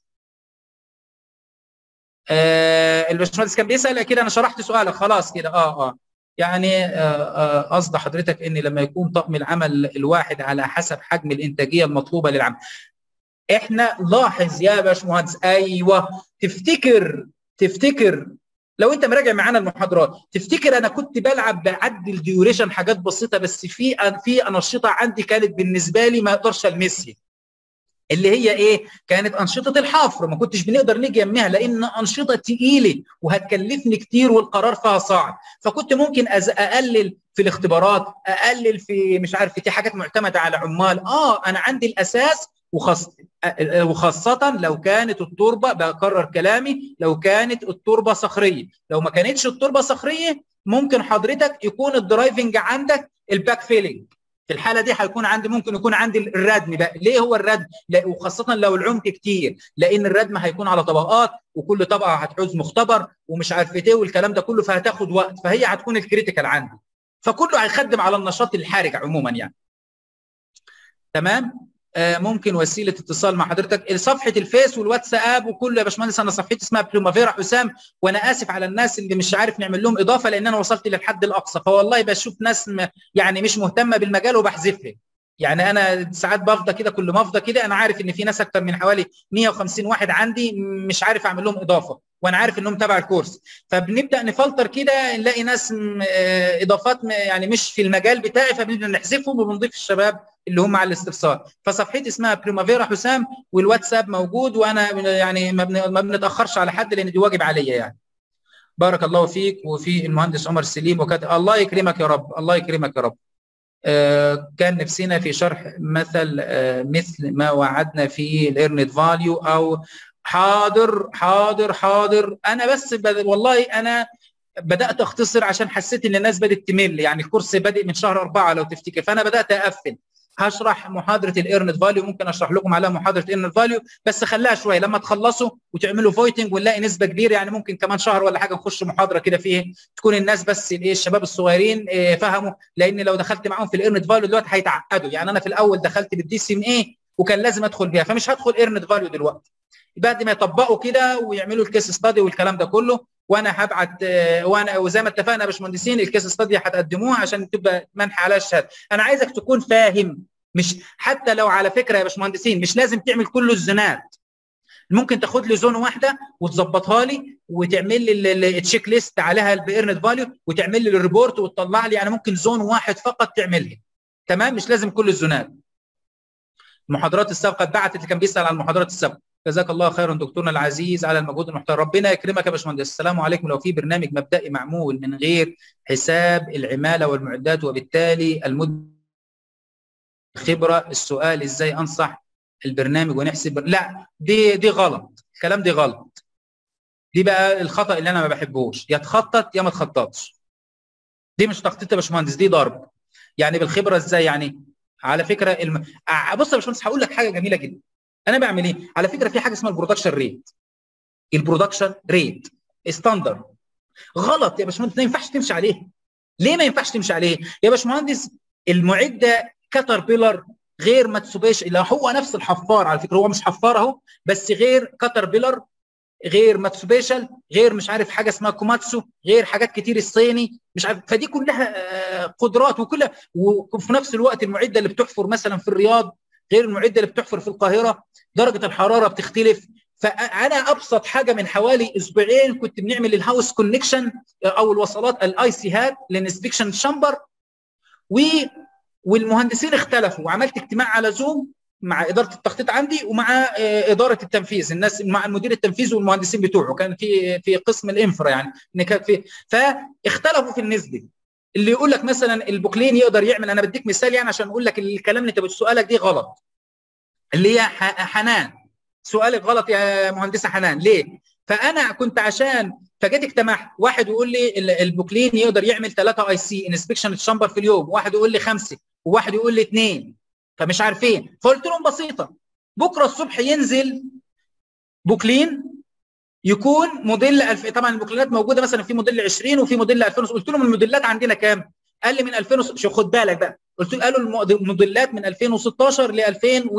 آه الباشمهندس كان بيسال اكيد انا شرحت سؤالك خلاص كده اه اه يعني قصد آه آه حضرتك ان لما يكون طقم العمل الواحد على حسب حجم الانتاجيه المطلوبه للعمل احنا لاحظ يا باشمهندس ايوه تفتكر تفتكر لو انت مراجع معانا المحاضرات تفتكر انا كنت بلعب بعدل ديوريشن حاجات بسيطه بس في في انشطه عندي كانت بالنسبه لي ما اقدرش المسها اللي هي ايه كانت انشطه الحفر ما كنتش بنقدر نيجي يمها لان انشطه تقيله وهتكلفني كتير والقرار فيها صعب فكنت ممكن اقلل في الاختبارات اقلل في مش عارف في حاجات معتمده على عمال اه انا عندي الاساس وخاص وخاصة لو كانت التربة بكرر كلامي لو كانت التربة صخرية لو ما كانتش التربة صخرية ممكن حضرتك يكون الدرايفنج عندك الباك فيلينج في الحاله دي هيكون عندي ممكن يكون عندي الردم بقى ليه هو الردم لا وخاصه لو العمق كتير لان الردم هيكون على طبقات وكل طبقه هتعوز مختبر ومش عارف ايه والكلام ده كله فهتاخد وقت فهي هتكون الكريتيكال عندي فكله هيخدم على النشاط الحرج عموما يعني تمام آه ممكن وسيله اتصال مع حضرتك صفحه الفيس والواتساب وكله يا باشمهندس انا صفحتي اسمها بلومافيرا حسام وانا اسف على الناس اللي مش عارف نعمل لهم اضافه لان انا وصلت للحد الاقصى فوالله بشوف ناس يعني مش مهتمه بالمجال وبحذفها يعني انا ساعات بفضى كده كل ما افضى كده انا عارف ان في ناس اكتر من حوالي 150 واحد عندي مش عارف اعمل لهم اضافه وانا عارف انهم تبع الكورس فبنبدا نفلتر كده نلاقي ناس اضافات يعني مش في المجال بتاعي فبنبدا نحذفهم وبنضيف الشباب اللي هم على الاستفسار فصفحتي اسمها بريمافيرا حسام والواتساب موجود وانا يعني ما بنتاخرش على حد لان دي واجب عليا يعني بارك الله فيك وفي المهندس عمر سليم وكاتب الله يكرمك يا رب الله يكرمك يا رب آه كان نفسنا في شرح مثل آه مثل ما وعدنا في الايرنت فاليو او حاضر حاضر حاضر انا بس والله انا بدات اختصر عشان حسيت ان الناس بدات تمل يعني الكورس بادئ من شهر أربعة لو تفتكر فانا بدات اقفل هشرح محاضره الايرنت فاليو ممكن اشرح لكم عليها محاضره الايرنت فاليو بس خليها شويه لما تخلصوا وتعملوا فويتنج ونلاقي نسبه كبيره يعني ممكن كمان شهر ولا حاجه نخش محاضره كده فيه تكون الناس بس الايه الشباب الصغيرين إيه فهموا لان لو دخلت معاهم في الايرنت فاليو دلوقتي هيتعقدوا يعني انا في الاول دخلت بالدي سي ام اي وكان لازم ادخل بيها فمش هدخل ايرنت فاليو دلوقتي بعد ما يطبقوا كده ويعملوا الكيس ستادي والكلام ده كله وانا هبعت وانا وزي ما اتفقنا يا باشمهندسين الكيس ستادي هتقدموها عشان تبقى منح عليها الشهاده انا عايزك تكون فاهم مش حتى لو على فكره يا باشمهندسين مش لازم تعمل كل الزونات ممكن تاخد لي زون واحده وتظبطها لي وتعمل لي التشيك ليست عليها البيرنت فاليو وتعمل لي الريبورت وتطلع لي يعني ممكن زون واحد فقط تعملها تمام مش لازم كل الزونات المحاضرات السابقه اتبعت اللي كان بيسال عن المحاضرات السابقه جزاك الله خيرا دكتورنا العزيز على المجهود المحترم ربنا يكرمك يا باشمهندس السلام عليكم لو في برنامج مبدئي معمول من غير حساب العماله والمعدات وبالتالي المد خبره السؤال ازاي انصح البرنامج ونحسب لا دي دي غلط الكلام دي غلط دي بقى الخطا اللي انا ما بحبوش يا تخطط يا ما تخططش دي مش تخطيط يا باشمهندس دي ضرب يعني بالخبره ازاي يعني على فكره الم... بص يا باشمهندس هقول لك حاجه جميله جدا انا بعمل ايه على فكره في حاجه اسمها البرودكشن ريت البرودكشن ريت ستاندرد غلط يا باشمهندس ما ينفعش تمشي عليه ليه ما ينفعش تمشي عليه يا باشمهندس المعده كاتر بيلر غير ماتسوبيش اللي هو نفس الحفار على فكره هو مش حفار اهو بس غير كاتر بيلر غير ماتسوبيشال غير مش عارف حاجه اسمها كوماتسو غير حاجات كتير الصيني مش عارف فدي كلها قدرات وكلها وفي نفس الوقت المعده اللي بتحفر مثلا في الرياض غير المعده اللي بتحفر في القاهره درجه الحراره بتختلف فانا ابسط حاجه من حوالي اسبوعين كنت بنعمل الهاوس كونكشن او الوصلات الاي سي هات للانسبكشن شامبر و والمهندسين اختلفوا وعملت اجتماع على زوم مع اداره التخطيط عندي ومع اداره التنفيذ الناس مع المدير التنفيذي والمهندسين بتوعه كان في في قسم الانفرا يعني ان كان في فاختلفوا في النسبه اللي يقول لك مثلا البوكلين يقدر يعمل انا بديك مثال يعني عشان اقول لك الكلام اللي انت سؤالك دي غلط اللي هي حنان سؤالك غلط يا مهندسه حنان ليه؟ فانا كنت عشان فجيت اجتمعت واحد يقول لي البوكلين يقدر يعمل ثلاثه اي سي انسبكشن تشامبر في اليوم واحد يقول لي خمسه وواحد يقول لي اثنين فمش عارفين فقلت لهم بسيطه بكره الصبح ينزل بوكلين يكون موديل الف... طبعا البوكلينات موجوده مثلا في موديل 20 وفي موديل 2000 قلت لهم الموديلات عندنا كام؟ قال لي من 2000 شو خد بالك بقى قلت له قالوا الموديلات من 2016 ل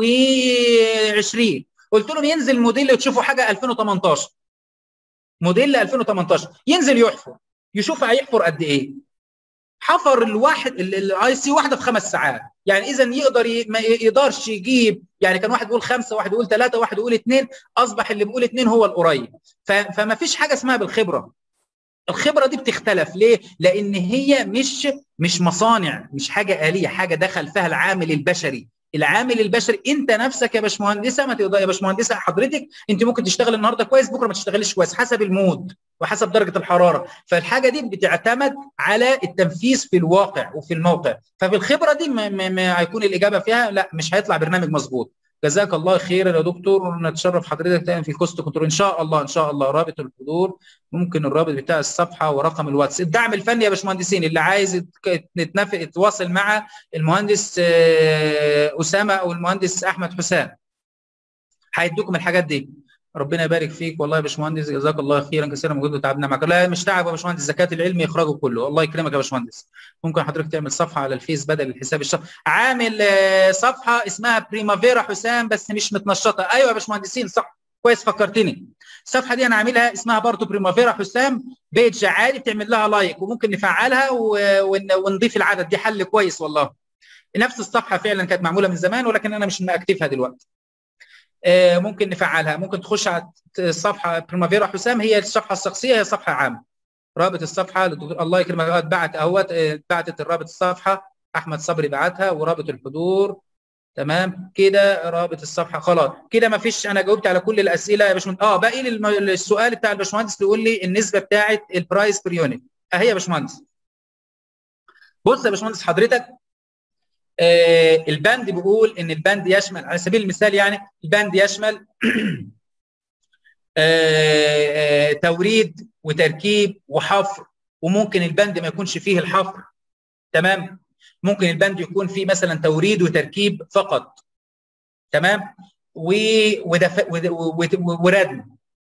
2020 قلت لهم ينزل موديل تشوفوا حاجه 2018 موديل 2018 ينزل يحفر يشوف هيحفر قد ايه حفر الواحد الاي سي واحده في خمس ساعات يعني اذا يقدر ي... ما يقدرش يجيب يعني كان واحد بيقول خمسه واحد بيقول ثلاثه واحد بيقول اثنين اصبح اللي بيقول اثنين هو القريب ف... فما فيش حاجه اسمها بالخبره الخبره دي بتختلف ليه؟ لان هي مش مش مصانع مش حاجه اليه حاجه دخل فيها العامل البشري العامل البشري انت نفسك يا باشمهندسه ما تقدر يا باشمهندسه حضرتك انت ممكن تشتغل النهارده كويس بكره ما تشتغليش كويس حسب المود وحسب درجه الحراره فالحاجه دي بتعتمد على التنفيذ في الواقع وفي الموقع فبالخبره دي ما, ما, ما هيكون الاجابه فيها لا مش هيطلع برنامج مظبوط جزاك الله خيرا يا دكتور نتشرف حضرتك تاني في الكوست كنترول ان شاء الله ان شاء الله رابط الحضور ممكن الرابط بتاع الصفحه ورقم الواتس الدعم الفني يا باشمهندسين اللي عايز نتنافق يتواصل مع المهندس اسامه او المهندس احمد حسام هيدوكم الحاجات دي ربنا يبارك فيك والله يا باشمهندس جزاك الله خيرا كثيرا مجهود وتعبنا معك لا مش تعب يا باشمهندس زكاه العلم يخرجه كله الله يكرمك يا باشمهندس ممكن حضرتك تعمل صفحه على الفيس بدل الحساب الشخصي عامل صفحه اسمها بريمافيرا حسام بس مش متنشطه ايوه يا باشمهندسين صح كويس فكرتني الصفحه دي انا عاملها اسمها برضه بريمافيرا حسام بيج عادي بتعمل لها لايك وممكن نفعلها ونضيف العدد دي حل كويس والله نفس الصفحه فعلا كانت معموله من زمان ولكن انا مش مأكتفها دلوقتي ممكن نفعلها ممكن تخش على الصفحه بريمافيرا حسام هي الصفحه الشخصيه هي صفحه عامه رابط الصفحه الله يكرمك بعت اهوت بعتت الرابط الصفحه احمد صبري بعتها ورابط الحضور تمام كده رابط الصفحه خلاص كده ما فيش انا جاوبت على كل الاسئله يا باشمهندس اه باقي لي السؤال بتاع الباشمهندس اللي يقول لي النسبه بتاعه البرايس بير يونت اهي يا باشمهندس بص يا باشمهندس حضرتك آه البند بيقول ان البند يشمل على سبيل المثال يعني البند يشمل آه آه توريد وتركيب وحفر وممكن البند ما يكونش فيه الحفر تمام ممكن البند يكون فيه مثلا توريد وتركيب فقط تمام و ودف... وردم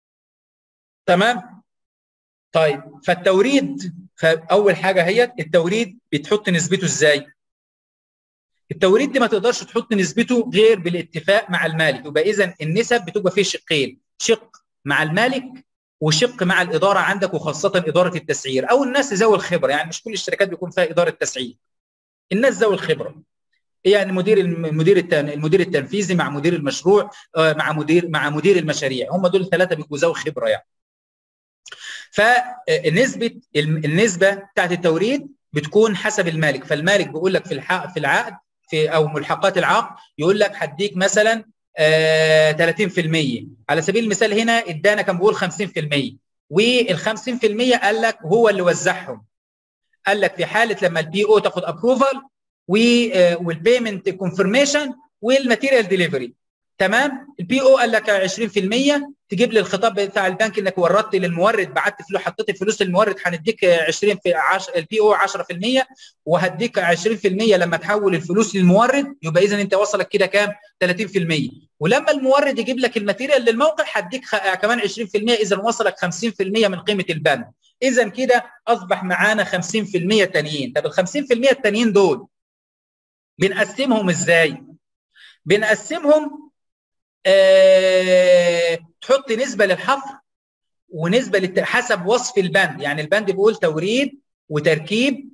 تمام طيب فالتوريد فاول حاجه هي التوريد بتحط نسبته ازاي التوريد دي ما تقدرش تحط نسبته غير بالاتفاق مع المالك يبقى اذا النسب بتبقى فيه شقين شق مع المالك وشق مع الاداره عندك وخاصه اداره التسعير او الناس ذوي الخبره يعني مش كل الشركات بيكون فيها اداره تسعير الناس ذوي الخبره يعني مدير المدير المدير التنفيذي مع مدير المشروع مع مدير مع مدير المشاريع هم دول الثلاثه بيبقوا ذوي خبره يعني فنسبه النسبه بتاعت التوريد بتكون حسب المالك فالمالك بيقول لك في الحق في العقد في او ملحقات العقد يقول لك هديك مثلا آه 30% على سبيل المثال هنا ادانا كان بيقول 50% وال 50% قال لك هو اللي وزعهم قال لك في حاله لما البي او تاخد ابروفال والبيمنت كونفirmation والماتيريال ديليفري تمام البي او قال لك 20% تجيب لي الخطاب بتاع البنك انك وردت للمورد بعت فلوس حطيت الفلوس للمورد هنديك 20 في 10 البي او 10% وهديك 20% لما تحول الفلوس للمورد يبقى اذا انت وصلك كده كام 30% ولما المورد يجيب لك الماتيريال للموقع هديك خ... كمان 20% اذا وصلك 50% من قيمه البند اذا كده اصبح معانا 50% تانيين طب ال 50% التانيين دول بنقسمهم ازاي بنقسمهم أه... تحط نسبه للحفر ونسبه للت... حسب وصف البند يعني البند بيقول توريد وتركيب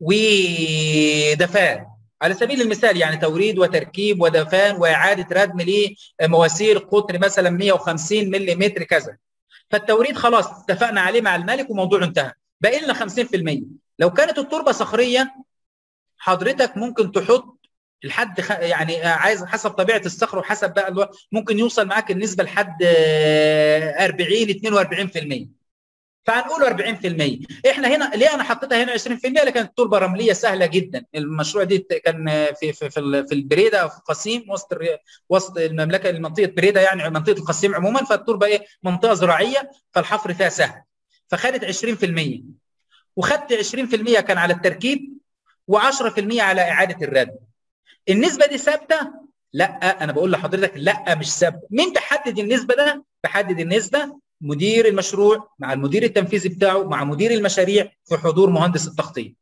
ودفان على سبيل المثال يعني توريد وتركيب ودفان واعاده ردم لمواسير قطر مثلا 150 ملم كذا فالتوريد خلاص اتفقنا عليه مع المالك وموضوع انتهى باقي لنا 50% لو كانت التربه صخريه حضرتك ممكن تحط لحد خ... يعني عايز حسب طبيعه الصخر وحسب بقى الو... ممكن يوصل معاك النسبه لحد 40 42% فهنقول 40% احنا هنا ليه انا حطيتها هنا 20% لكن التربه رمليه سهله جدا المشروع دي كان في في في, في البريده في قصيم وسط الري... وسط المملكه منطقه بريده يعني منطقه القصيم عموما فالتربه ايه منطقه زراعيه فالحفر فيها سهل فخدت 20% وخدت 20% كان على التركيب و10% على اعاده الردم النسبه دي ثابته لا انا بقول لحضرتك لا مش ثابته مين بيحدد النسبه ده بحدد النسبه مدير المشروع مع المدير التنفيذي بتاعه مع مدير المشاريع في حضور مهندس التخطيط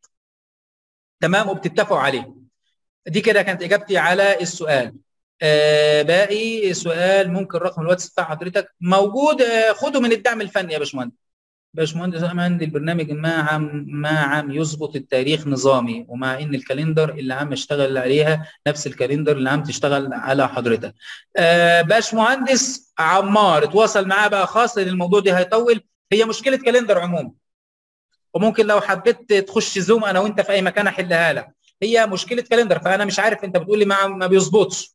تمام وبتتفقوا عليه دي كده كانت اجابتي على السؤال آه باقي سؤال ممكن رقم الواتس بتاع حضرتك موجود آه خده من الدعم الفني يا باشمهندس باشمهندس عندي البرنامج ما عم ما عم يظبط التاريخ نظامي ومع ان الكالندر اللي عم اشتغل عليها نفس الكالندر اللي عم تشتغل على حضرتك آه باشمهندس عمار اتواصل معاه بقى خاص لان الموضوع ده هيطول هي مشكله كالندر عموما وممكن لو حبيت تخش زوم انا وانت في اي مكان احلها لك هي مشكله كالندر فانا مش عارف انت بتقول لي ما, ما بيظبطش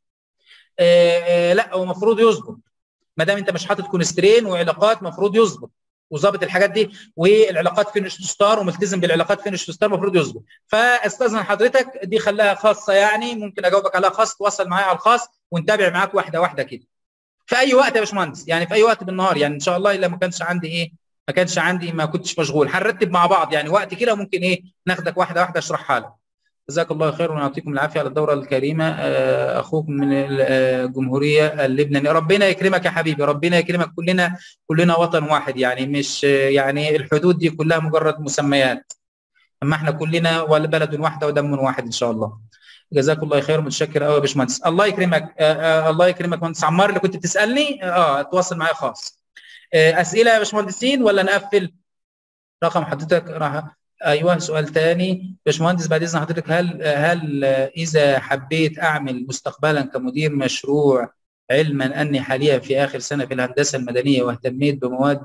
آه آه لا هو المفروض يظبط ما دام انت مش حاطط كونسترين وعلاقات المفروض يظبط وظابط الحاجات دي والعلاقات فينش تو ستار وملتزم بالعلاقات فينش تو ستار المفروض يظبط فاستاذن حضرتك دي خلاها خاصه يعني ممكن اجاوبك عليها خاص تواصل معايا على الخاص ونتابع معاك واحده واحده كده في اي وقت يا باشمهندس يعني في اي وقت بالنهار يعني ان شاء الله الا ما كانش عندي ايه ما كانش عندي ما كنتش مشغول هنرتب مع بعض يعني وقت كده ممكن ايه ناخدك واحده واحده اشرحها لك جزاك الله خير ونعطيكم العافيه على الدوره الكريمه اخوك من الجمهوريه اللبنانيه ربنا يكرمك يا حبيبي ربنا يكرمك كلنا كلنا وطن واحد يعني مش يعني الحدود دي كلها مجرد مسميات اما احنا كلنا بلد واحده ودم واحد ان شاء الله جزاك الله خير متشكر قوي يا باشمهندس الله يكرمك آه الله يكرمك مهندس عمار اللي كنت بتسالني اه تواصل معايا خاص آه اسئله يا باشمهندسين ولا نقفل رقم حضرتك راح ايوه سؤال ثاني باشمهندس بعد اذن حضرتك هل هل اذا حبيت اعمل مستقبلا كمدير مشروع علما اني حاليا في اخر سنه في الهندسه المدنيه واهتميت بمواد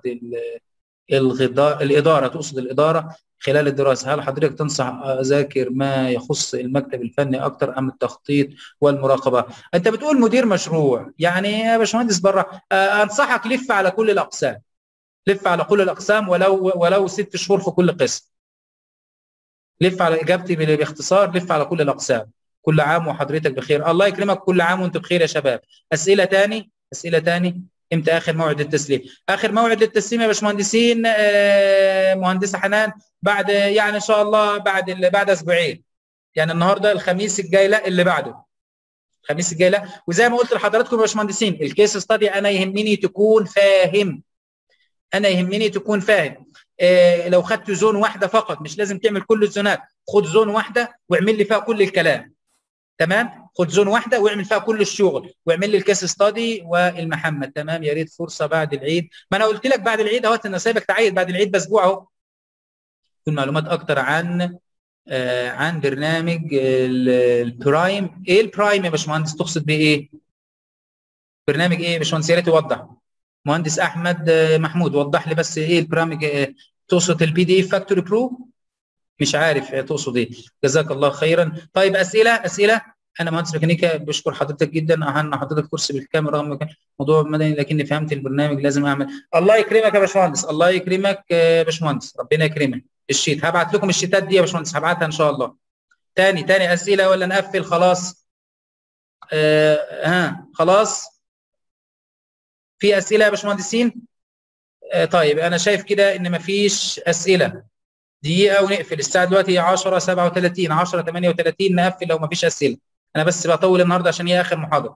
الغضاء الاداره تقصد الاداره خلال الدراسه هل حضرتك تنصح اذاكر ما يخص المكتب الفني اكتر ام التخطيط والمراقبه انت بتقول مدير مشروع يعني يا باشمهندس بره انصحك لف على كل الاقسام لف على كل الاقسام ولو ولو ست شهور في كل قسم لف على اجابتي باختصار لف على كل الاقسام كل عام وحضرتك بخير الله يكرمك كل عام وانت بخير يا شباب اسئله تاني اسئله تاني امتى اخر موعد للتسليم اخر موعد للتسليم يا باشمهندسين آه مهندسه حنان بعد يعني ان شاء الله بعد بعد اسبوعين يعني النهارده الخميس الجاي لا اللي بعده الخميس الجاي لا وزي ما قلت لحضراتكم يا باشمهندسين الكيس ستادي انا يهمني تكون فاهم انا يهمني تكون فاهم إيه لو خدت زون واحده فقط مش لازم تعمل كل الزونات خد زون واحده واعمل لي فيها كل الكلام تمام خد زون واحده واعمل فيها كل الشغل واعمل لي الكيس ستادي والمحمد تمام يا ريت فرصه بعد العيد ما انا قلت لك بعد العيد اهوت انا سايبك تعيد بعد العيد باسبوع اهو تكون معلومات اكتر عن آه عن برنامج البرايم ايه البرايم يا باشمهندس تقصد بيه ايه برنامج ايه يا باشمهندس يا ريت توضح مهندس احمد محمود وضح لي بس ايه البرامج تقصد البي دي اف فاكتوري برو مش عارف تقصد ايه جزاك الله خيرا طيب اسئله اسئله انا مهندس ميكانيكا بشكر حضرتك جدا اهلنا حضرتك كرسي بالكاميرا موضوع مدني لكني فهمت البرنامج لازم اعمل الله يكرمك يا باشمهندس الله يكرمك يا باشمهندس ربنا يكرمك الشيت هبعت لكم الشيتات دي يا باشمهندس هبعتها ان شاء الله تاني تاني اسئله ولا نقفل خلاص آه ها خلاص في اسئله يا باشمهندسين آه طيب انا شايف كده ان مفيش اسئله دقيقه ونقفل الساعه دلوقتي 10 37 10 38 نقفل لو مفيش اسئله انا بس بطول النهارده عشان هي اخر محاضره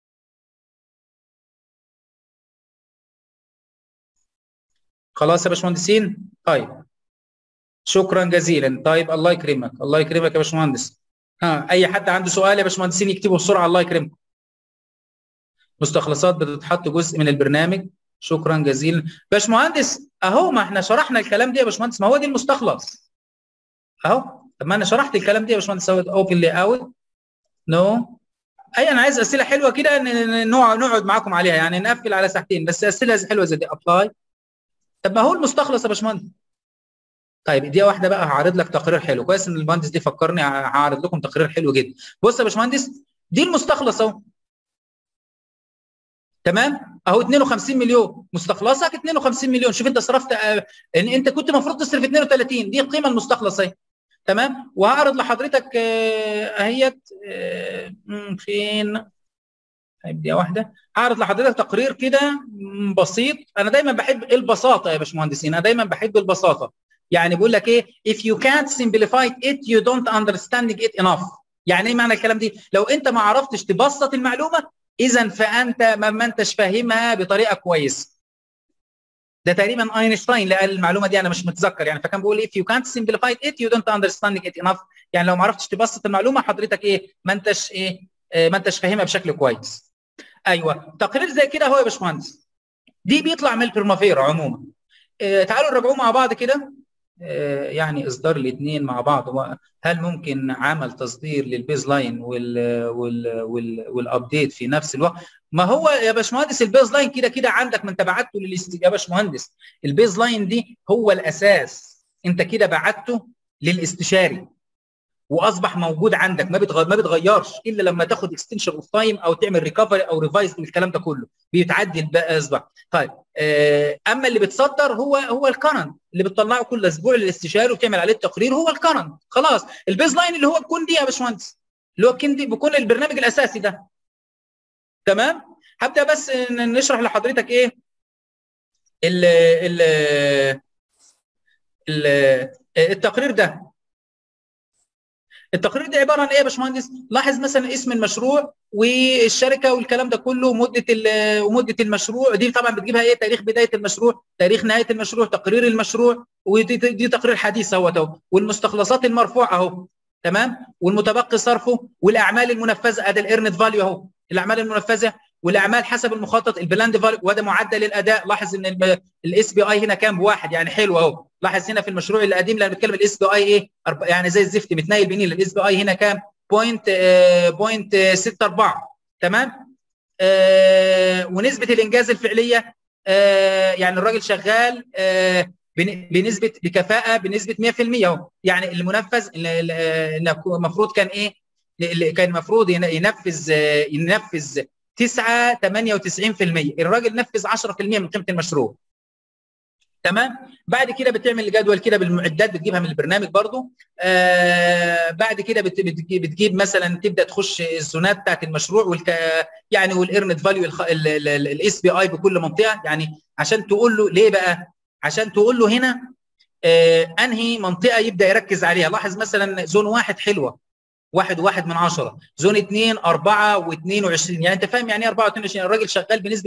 خلاص يا باشمهندسين طيب شكرا جزيلا طيب الله يكرمك الله يكرمك يا باشمهندس ها اي حد عنده سؤال يا باشمهندسين يكتبه بسرعه الله يكرمكم مستخلصات بتتحط جزء من البرنامج شكرا جزيلا باشمهندس اهو ما احنا شرحنا الكلام ده يا باشمهندس ما هو دي المستخلص اهو طب ما انا شرحت الكلام ده يا باشمهندس اوبن لي اوت نو اي انا عايز اسئله حلوه كده نقعد معاكم عليها يعني نقفل على ساعتين بس اسئله حلوه زي دي ابلاي طب ما هو المستخلص يا باشمهندس طيب دقيقه واحده بقى هعرض لك تقرير حلو كويس ان المهندس دي فكرني هعرض لكم تقرير حلو جدا بص يا باشمهندس دي المستخلص اهو تمام اهو 52 مليون مستخلصك 52 مليون شوف انت صرفت آه ان انت كنت المفروض تصرف 32 دي القيمه المستخلصه اهي تمام وهعرض لحضرتك اهيت آه فين دقيقه واحده هعرض لحضرتك تقرير كده بسيط انا دايما بحب البساطه يا باشمهندسين انا دايما بحب البساطه يعني بيقول لك ايه if you can't simplify it you don't understand it enough يعني ايه معنى الكلام دي لو انت ما عرفتش تبسط المعلومه اذا فانت ما, ما انتش فاهمها بطريقه كويسه ده تقريبا اينشتاين اللي قال المعلومه دي انا مش متذكر يعني فكان بيقول if you can't simplify it you don't understand it enough يعني لو ما عرفتش تبسط المعلومه حضرتك ايه ما انتش ايه ما انتش فاهمها بشكل كويس ايوه تقرير زي كده هو يا باشمهندس دي بيطلع من البرمافيرا عموما آه تعالوا نراجعوه مع بعض كده آه يعني اصدار الاثنين مع بعض هل ممكن عمل تصدير للبيز لاين وال وال وال والابديت في نفس الوقت ما هو يا باشمهندس البيز لاين كده كده عندك ما انت بعته للاست يا باشمهندس البيز لاين دي هو الاساس انت كده بعته للاستشاري واصبح موجود عندك ما بتغير ما بتغيرش الا لما تاخد اكستنشن اوف تايم او تعمل ريكفري او ريفايز من الكلام ده كله بيتعدل بقى اصبح طيب آه اما اللي بتصدر هو هو الكرنت اللي بتطلعه كل اسبوع للاستشاري وتعمل عليه التقرير هو الكرنت خلاص البيز لاين اللي هو بكون دي يا باشمهندس اللي هو بكون دي بكون البرنامج الاساسي ده تمام هبدا بس نشرح لحضرتك ايه ال ال التقرير ده التقرير ده عباره عن ايه يا باشمهندس؟ لاحظ مثلا اسم المشروع والشركه والكلام ده كله ومده ومده المشروع دي طبعا بتجيبها ايه؟ تاريخ بدايه المشروع، تاريخ نهايه المشروع، تقرير المشروع ودي دي تقرير حديث اهوت اهو والمستخلصات المرفوعه اهو تمام؟ والمتبقي صرفه والاعمال المنفذه ادي الايرنت فاليو اهو الاعمال المنفذه والاعمال حسب المخطط البلاند فاليو وده معدل الاداء لاحظ ان الاس بي اي هنا كام بواحد يعني حلو اهو لاحظ هنا في المشروع القديم لما بنتكلم الاس بي اي ايه يعني زي الزفت متنيل بنيل الاس بي اي هنا كام بوينت آه بوينت 64 تمام آه ونسبه الانجاز الفعليه آه يعني الراجل شغال آه بنسبه بكفاءه بنسبه 100% اهو يعني المنفذ المفروض كان ايه كان المفروض ينفذ ينفذ 9 98% الراجل نفذ 10% من قيمه المشروع تمام بعد كده بتعمل جدول كده بالمعدات بتجيبها من البرنامج برضو آه بعد كده بت بتجيب, بتجيب مثلا تبدا تخش الزونات بتاعت المشروع والك يعني والارنت فاليو الاس بي اي بكل منطقه يعني عشان تقول له ليه بقى عشان تقول له هنا آه انهي منطقه يبدا يركز عليها لاحظ مثلا زون واحد حلوه واحد وواحد من عشرة زون اثنين أربعة واثنين وعشرين يعني أنت فاهم يعني إيه أربعة واثنين وعشرين الراجل شغال بنسبة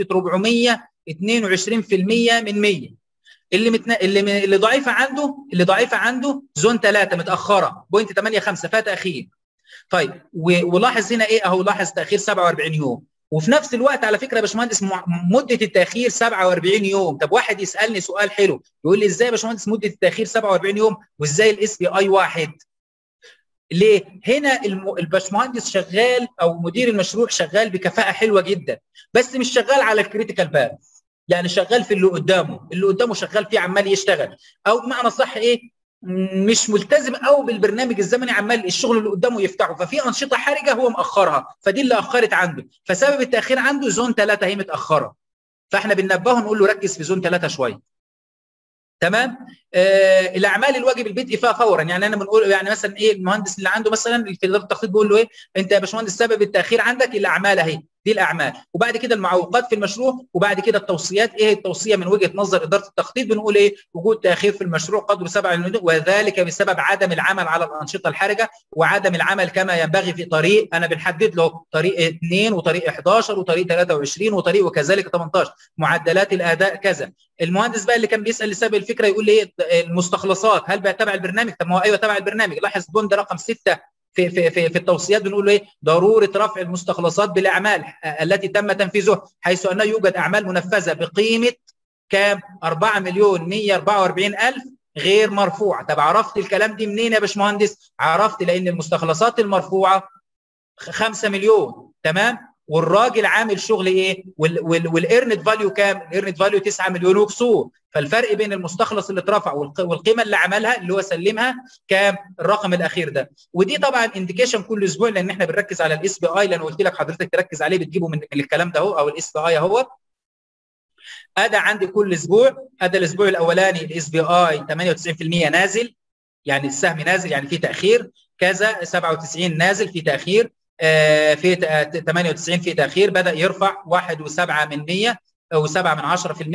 422% من 100 اللي متنا... اللي اللي ضعيفه عنده اللي ضعيفه عنده زون 3 متاخره بوينت 8 5 فيها تاخير طيب و... ولاحظ هنا ايه اهو لاحظ تاخير 47 يوم وفي نفس الوقت على فكره يا باشمهندس مده التاخير 47 يوم طب واحد يسالني سؤال حلو يقول لي ازاي يا باشمهندس مده التاخير 47 يوم وازاي الاس بي اي واحد ليه؟ هنا الباشمهندس شغال او مدير المشروع شغال بكفاءه حلوه جدا بس مش شغال على الكريتيكال باث يعني شغال في اللي قدامه اللي قدامه شغال فيه عمال يشتغل او بمعنى صح ايه مش ملتزم قوي بالبرنامج الزمني عمال الشغل اللي قدامه يفتحه ففي انشطه حرجه هو مأخرها فدي اللي اخرت عنده فسبب التاخير عنده زون ثلاثه هي متاخره فاحنا بننبهه نقول له ركز في زون ثلاثه شويه تمام آه الاعمال الواجب البدء فيها فورا يعني انا بنقول يعني مثلا ايه المهندس اللي عنده مثلا في اداره التخطيط بيقول له ايه انت يا باشمهندس سبب التاخير عندك الاعمال اهي دي الاعمال وبعد كده المعوقات في المشروع وبعد كده التوصيات ايه التوصيه من وجهه نظر اداره التخطيط بنقول ايه وجود تاخير في المشروع قدر 7 مليون وذلك بسبب عدم العمل على الانشطه الحرجه وعدم العمل كما ينبغي في طريق انا بنحدد له طريق 2 وطريق 11 وطريق 23 وطريق وكذلك 18 معدلات الاداء كذا المهندس بقى اللي كان بيسال لسبب الفكره يقول لي ايه المستخلصات هل بقى تبع البرنامج طب ما هو ايوه تبع البرنامج لاحظ بوند رقم 6 في في في, في التوصيات بنقول ايه ضروره رفع المستخلصات بالاعمال التي تم تنفيذها حيث انه يوجد اعمال منفذه بقيمه كام 4 مليون 144 الف غير مرفوعه طب عرفت الكلام دي منين يا باشمهندس عرفت لان المستخلصات المرفوعه 5 مليون تمام والراجل عامل شغل ايه والايرنت فاليو كام الايرنت فاليو 9 مليون وكسور فالفرق بين المستخلص اللي اترفع والقيمه اللي عملها اللي هو سلمها كام الرقم الاخير ده ودي طبعا انديكيشن كل اسبوع لان احنا بنركز على الاس بي اي لان قلت لك حضرتك تركز عليه بتجيبه من الكلام ده اهو او الاس بي اي اهو ادى عندي كل اسبوع ادى الاسبوع الاولاني الاس بي اي 98% نازل يعني السهم نازل يعني في تاخير كذا 97 نازل في تاخير في 98 في تاخير بدا يرفع 1.7 من 100 او 7 من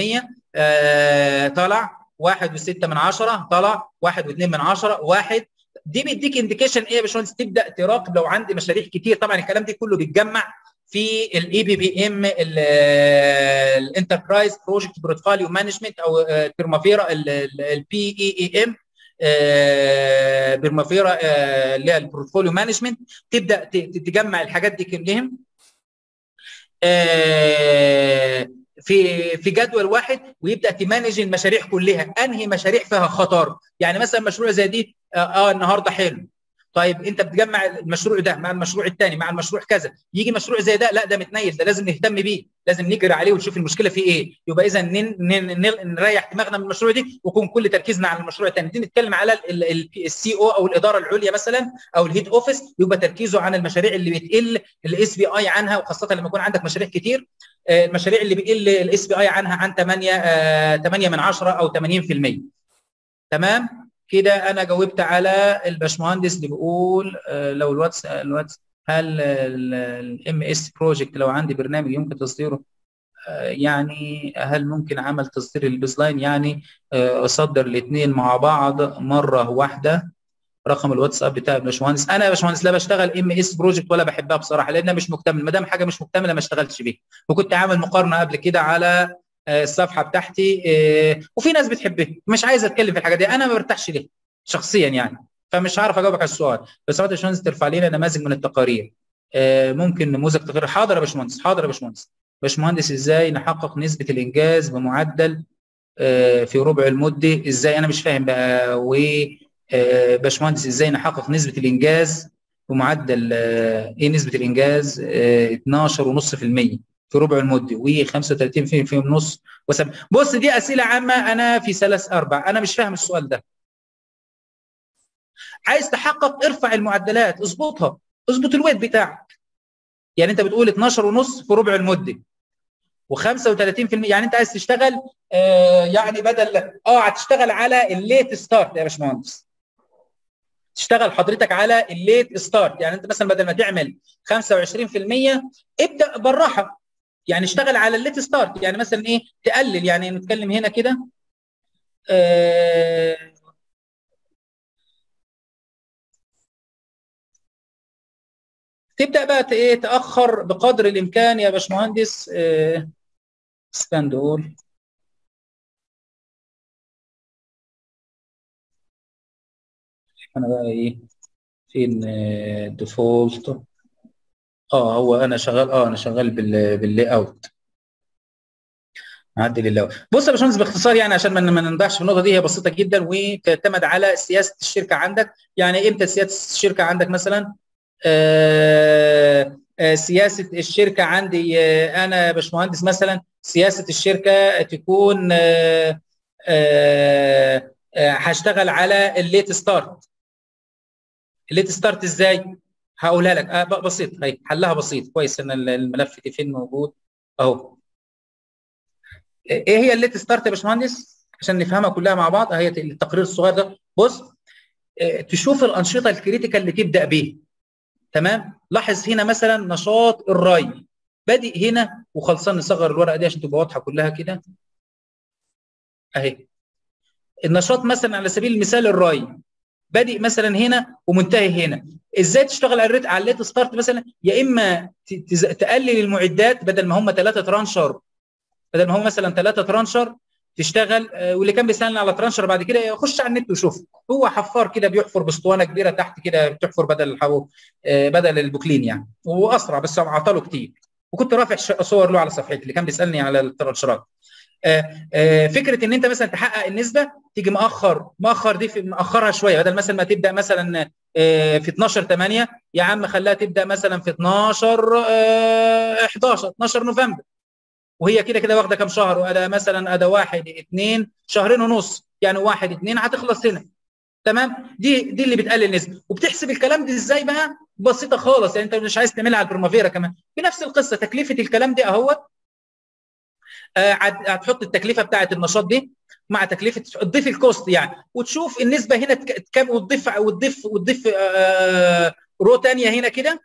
10% طلع 1.6 من 10 طلع 1.2 من 10 واحد دي بيديك انديكيشن ايه يا باشمهندس تبدا تراقب لو عندي مشاريع كتير طبعا الكلام ده كله بيتجمع في الاي بي بي ام الانتربرايز بروجكت بورتفوليو مانجمنت او البرمافيرا البي اي اي ام برمافيرا اللي هي البورتفوليو مانجمنت تبدا تجمع الحاجات دي كلهم في في جدول واحد ويبدا تمانج المشاريع كلها انهي مشاريع فيها خطر يعني مثلا مشروع زي دي اه, آه النهارده حلو طيب انت بتجمع المشروع ده مع المشروع الثاني مع المشروع كذا يجي مشروع زي ده لا ده متنيل ده لازم نهتم بيه لازم نجري عليه ونشوف المشكله فيه ايه يبقى اذا نريح دماغنا من المشروع دي ويكون كل تركيزنا على المشروع الثاني دي نتكلم على السي او او الاداره العليا مثلا او الهيد اوفيس يبقى تركيزه عن المشاريع اللي بتقل الاس بي اي عنها وخاصه لما يكون عندك مشاريع كتير المشاريع اللي بيقل الاس بي اي عنها عن 8 8 من 10 او 80% تمام كده انا جاوبت على الباشمهندس اللي بيقول لو الواتس الواتس هل الام اس بروجكت لو عندي برنامج يمكن تصديره يعني هل ممكن عمل تصدير البيزلاين يعني اصدر الاثنين مع بعض مره واحده رقم الواتساب بتاع الباشمهندس انا يا باشمهندس لا بشتغل ام اس بروجكت ولا بحبها بصراحه لانها مش مكتمله ما دام حاجه مش مكتمله ما اشتغلتش بيها وكنت عامل مقارنه قبل كده على الصفحه بتاعتي وفي ناس بتحبها مش عايز اتكلم في الحاجه دي انا ما برتاحش ليه شخصيا يعني فمش عارف اجاوبك على السؤال بس يا باشمهندس ترفع لنا نماذج من التقارير ممكن نموذج تقرير حاضر يا باشمهندس حاضر يا باشمهندس باشمهندس ازاي نحقق نسبه الانجاز بمعدل في ربع المده ازاي انا مش فاهم بقى و باشمهندس ازاي نحقق نسبه الانجاز بمعدل ايه نسبه الانجاز 12.5% في ربع المده و35 في في النص وسب... بص دي اسئله عامه انا في ثلاث اربع انا مش فاهم السؤال ده عايز تحقق ارفع المعدلات اظبطها اظبط الويت بتاعك يعني انت بتقول 12 ونص في ربع المده و35% يعني انت عايز تشتغل آه يعني بدل اه هتشتغل على الليت ستارت يا باشمهندس تشتغل حضرتك على الليت ستارت يعني انت مثلا بدل ما تعمل 25% ابدا بالراحه يعني اشتغل على الليت ستارت يعني مثلا ايه تقلل يعني نتكلم هنا كده آه تبدا بقى ايه تاخر بقدر الامكان يا باشمهندس آه سباند اول انا بقى ايه فين الديفولت اه هو انا شغال اه انا شغال بال باللاي اوت نعدل اللاي اوت بص يا باشمهندس باختصار يعني عشان ما ننضحش في النقطه دي هي بسيطه جدا وتعتمد على سياسه الشركه عندك يعني امتى سياسه الشركه عندك مثلا آه آه سياسه الشركه عندي آه انا باشمهندس مثلا سياسه الشركه تكون هشتغل على الليت ستارت الليت ستارت ازاي؟ هقولها لك آه بسيط هي حلها بسيط كويس ان الملف دي فين موجود اهو ايه هي الليت ستارت يا باشمهندس عشان نفهمها كلها مع بعض هي التقرير الصغير ده بص تشوف الانشطه الكريتيكال اللي تبدا بيها تمام لاحظ هنا مثلا نشاط الري بادئ هنا وخلصان نصغر الورقه دي عشان تبقى واضحه كلها كده اهي النشاط مثلا على سبيل المثال الري بادئ مثلا هنا ومنتهي هنا ازاي تشتغل على الريت على الليت ستارت مثلا يا اما تقلل المعدات بدل ما هم ثلاثه ترانشر بدل ما هم مثلا ثلاثه ترانشر تشتغل واللي كان بيسالني على ترانشر بعد كده يخش على النت ويشوف هو حفار كده بيحفر باسطوانه كبيره تحت كده بتحفر بدل الحو بدل البوكلين يعني واسرع بس عطله كتير وكنت رافع صور له على صفحتي اللي كان بيسالني على الترانشرات فكره ان انت مثلا تحقق النسبه تيجي مأخر مأخر دي مأخرها شويه بدل مثلا ما تبدا مثلا في 12 8 يا عم خليها تبدا مثلا في 12 11 12 نوفمبر وهي كده كده واخده كام شهر وأدا مثلا أدا واحد اثنين شهرين ونص يعني واحد اثنين هتخلص هنا تمام دي دي اللي بتقلل النسبه وبتحسب الكلام ده ازاي بقى بسيطه خالص يعني انت مش عايز تعملها على البرمافيرا كمان بنفس القصه تكلفه الكلام ده اهوت هتحط التكلفه بتاعه النشاط دي مع تكلفه تضيف الكوست يعني وتشوف النسبه هنا كام وتضيف وتضيف وتضيف آه رو ثانيه هنا كده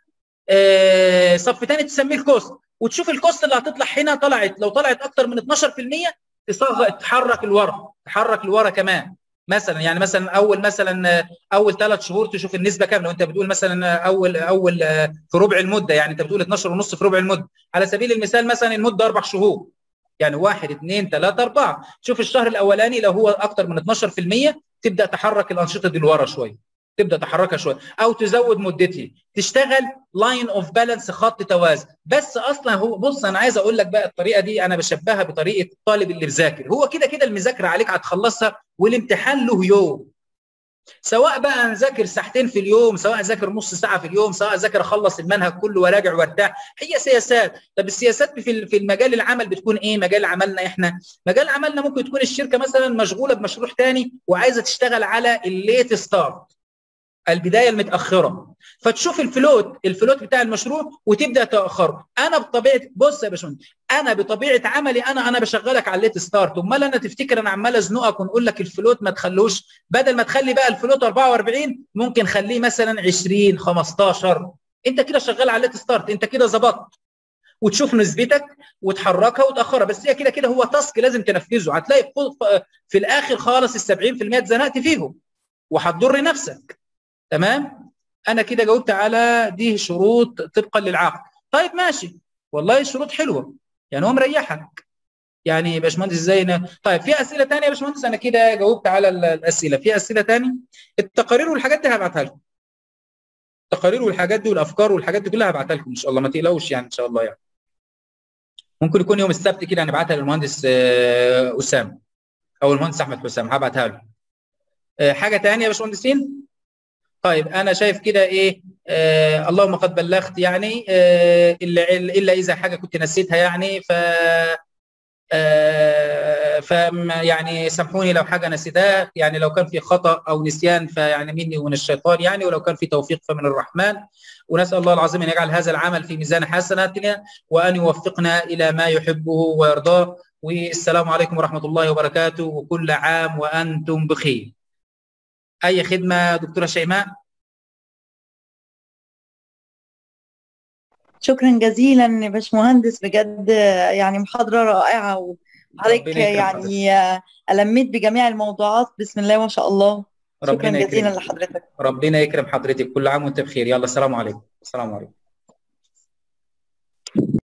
آه صف ثاني تسميه الكوست وتشوف الكوست اللي هتطلع هنا طلعت لو طلعت اكتر من 12% تصغر تحرك لورا تحرك لورا كمان مثلا يعني مثلا اول مثلا اول ثلاث شهور تشوف النسبه كام لو انت بتقول مثلا اول اول في ربع المده يعني انت بتقول 12 ونص في ربع المده على سبيل المثال مثلا المده اربع شهور يعني واحد اثنين ثلاثة أربعة شوف الشهر الأولاني لو هو أكتر من 12% تبدأ تحرك الأنشطة دي لورا شوية تبدا تحركها شويه او تزود مدتها تشتغل لاين اوف بالانس خط توازن بس اصلا هو بص انا عايز اقول لك بقى الطريقه دي انا بشبهها بطريقه الطالب اللي بذاكر هو كده كده المذاكره عليك هتخلصها والامتحان له يوم سواء بقى نذاكر ساعتين في اليوم سواء ذاكر نص ساعه في اليوم سواء ذاكر اخلص المنهج كله وراجع وارتاح هي سياسات طب السياسات في في المجال العمل بتكون ايه مجال عملنا احنا مجال عملنا ممكن تكون الشركه مثلا مشغوله بمشروع ثاني وعايزه تشتغل على الليت ستارت البدايه المتاخره فتشوف الفلوت الفلوت بتاع المشروع وتبدا تاخره انا بطبيعه بص يا باشمهندس انا بطبيعه عملي انا انا بشغلك على الليت ستارت امال انا تفتكر انا عمال ازنقك ونقول لك الفلوت ما تخلوش بدل ما تخلي بقى الفلوت 44 ممكن خليه مثلا 20 15 انت كده شغال على الليت ستارت انت كده ظبطت وتشوف نسبتك وتحركها وتاخرها بس هي كده كده هو تاسك لازم تنفذه هتلاقي في الاخر خالص ال 70% اتزنقت فيهم وهتضر نفسك تمام انا كده جاوبت على دي شروط طبقا للعقد طيب ماشي والله الشروط حلوه يعني هو مريحك يعني يا باشمهندس ازاي طيب في اسئله ثانيه يا باشمهندس انا كده جاوبت على الاسئله في اسئله ثانيه التقارير والحاجات دي هبعتها لكم التقارير والحاجات دي والافكار والحاجات دي كلها هبعتها لكم ان شاء الله ما تقلقوش يعني ان شاء الله يعني ممكن يكون يوم السبت كده هنبعتها للمهندس اسامه او المهندس احمد حسام هبعتها له حاجه ثانيه يا باشمهندسين طيب انا شايف كده ايه آه اللهم قد بلغت يعني آه الا الا اذا حاجه كنت نسيتها يعني ف آه فيعني سامحوني لو حاجه نسيتها يعني لو كان في خطا او نسيان فيعني مني ومن الشيطان يعني ولو كان في توفيق فمن الرحمن ونسال الله العظيم ان يجعل هذا العمل في ميزان حسناتنا وان يوفقنا الى ما يحبه ويرضاه والسلام عليكم ورحمه الله وبركاته وكل عام وانتم بخير. اي خدمه دكتوره شيماء؟ شكرا جزيلا يا باشمهندس بجد يعني محاضره رائعه وحضرتك يعني ألميت بجميع الموضوعات بسم الله ما شاء الله شكرا جزيلا لحضرتك ربنا يكرم حضرتك كل عام وانت بخير يلا السلام عليكم السلام عليكم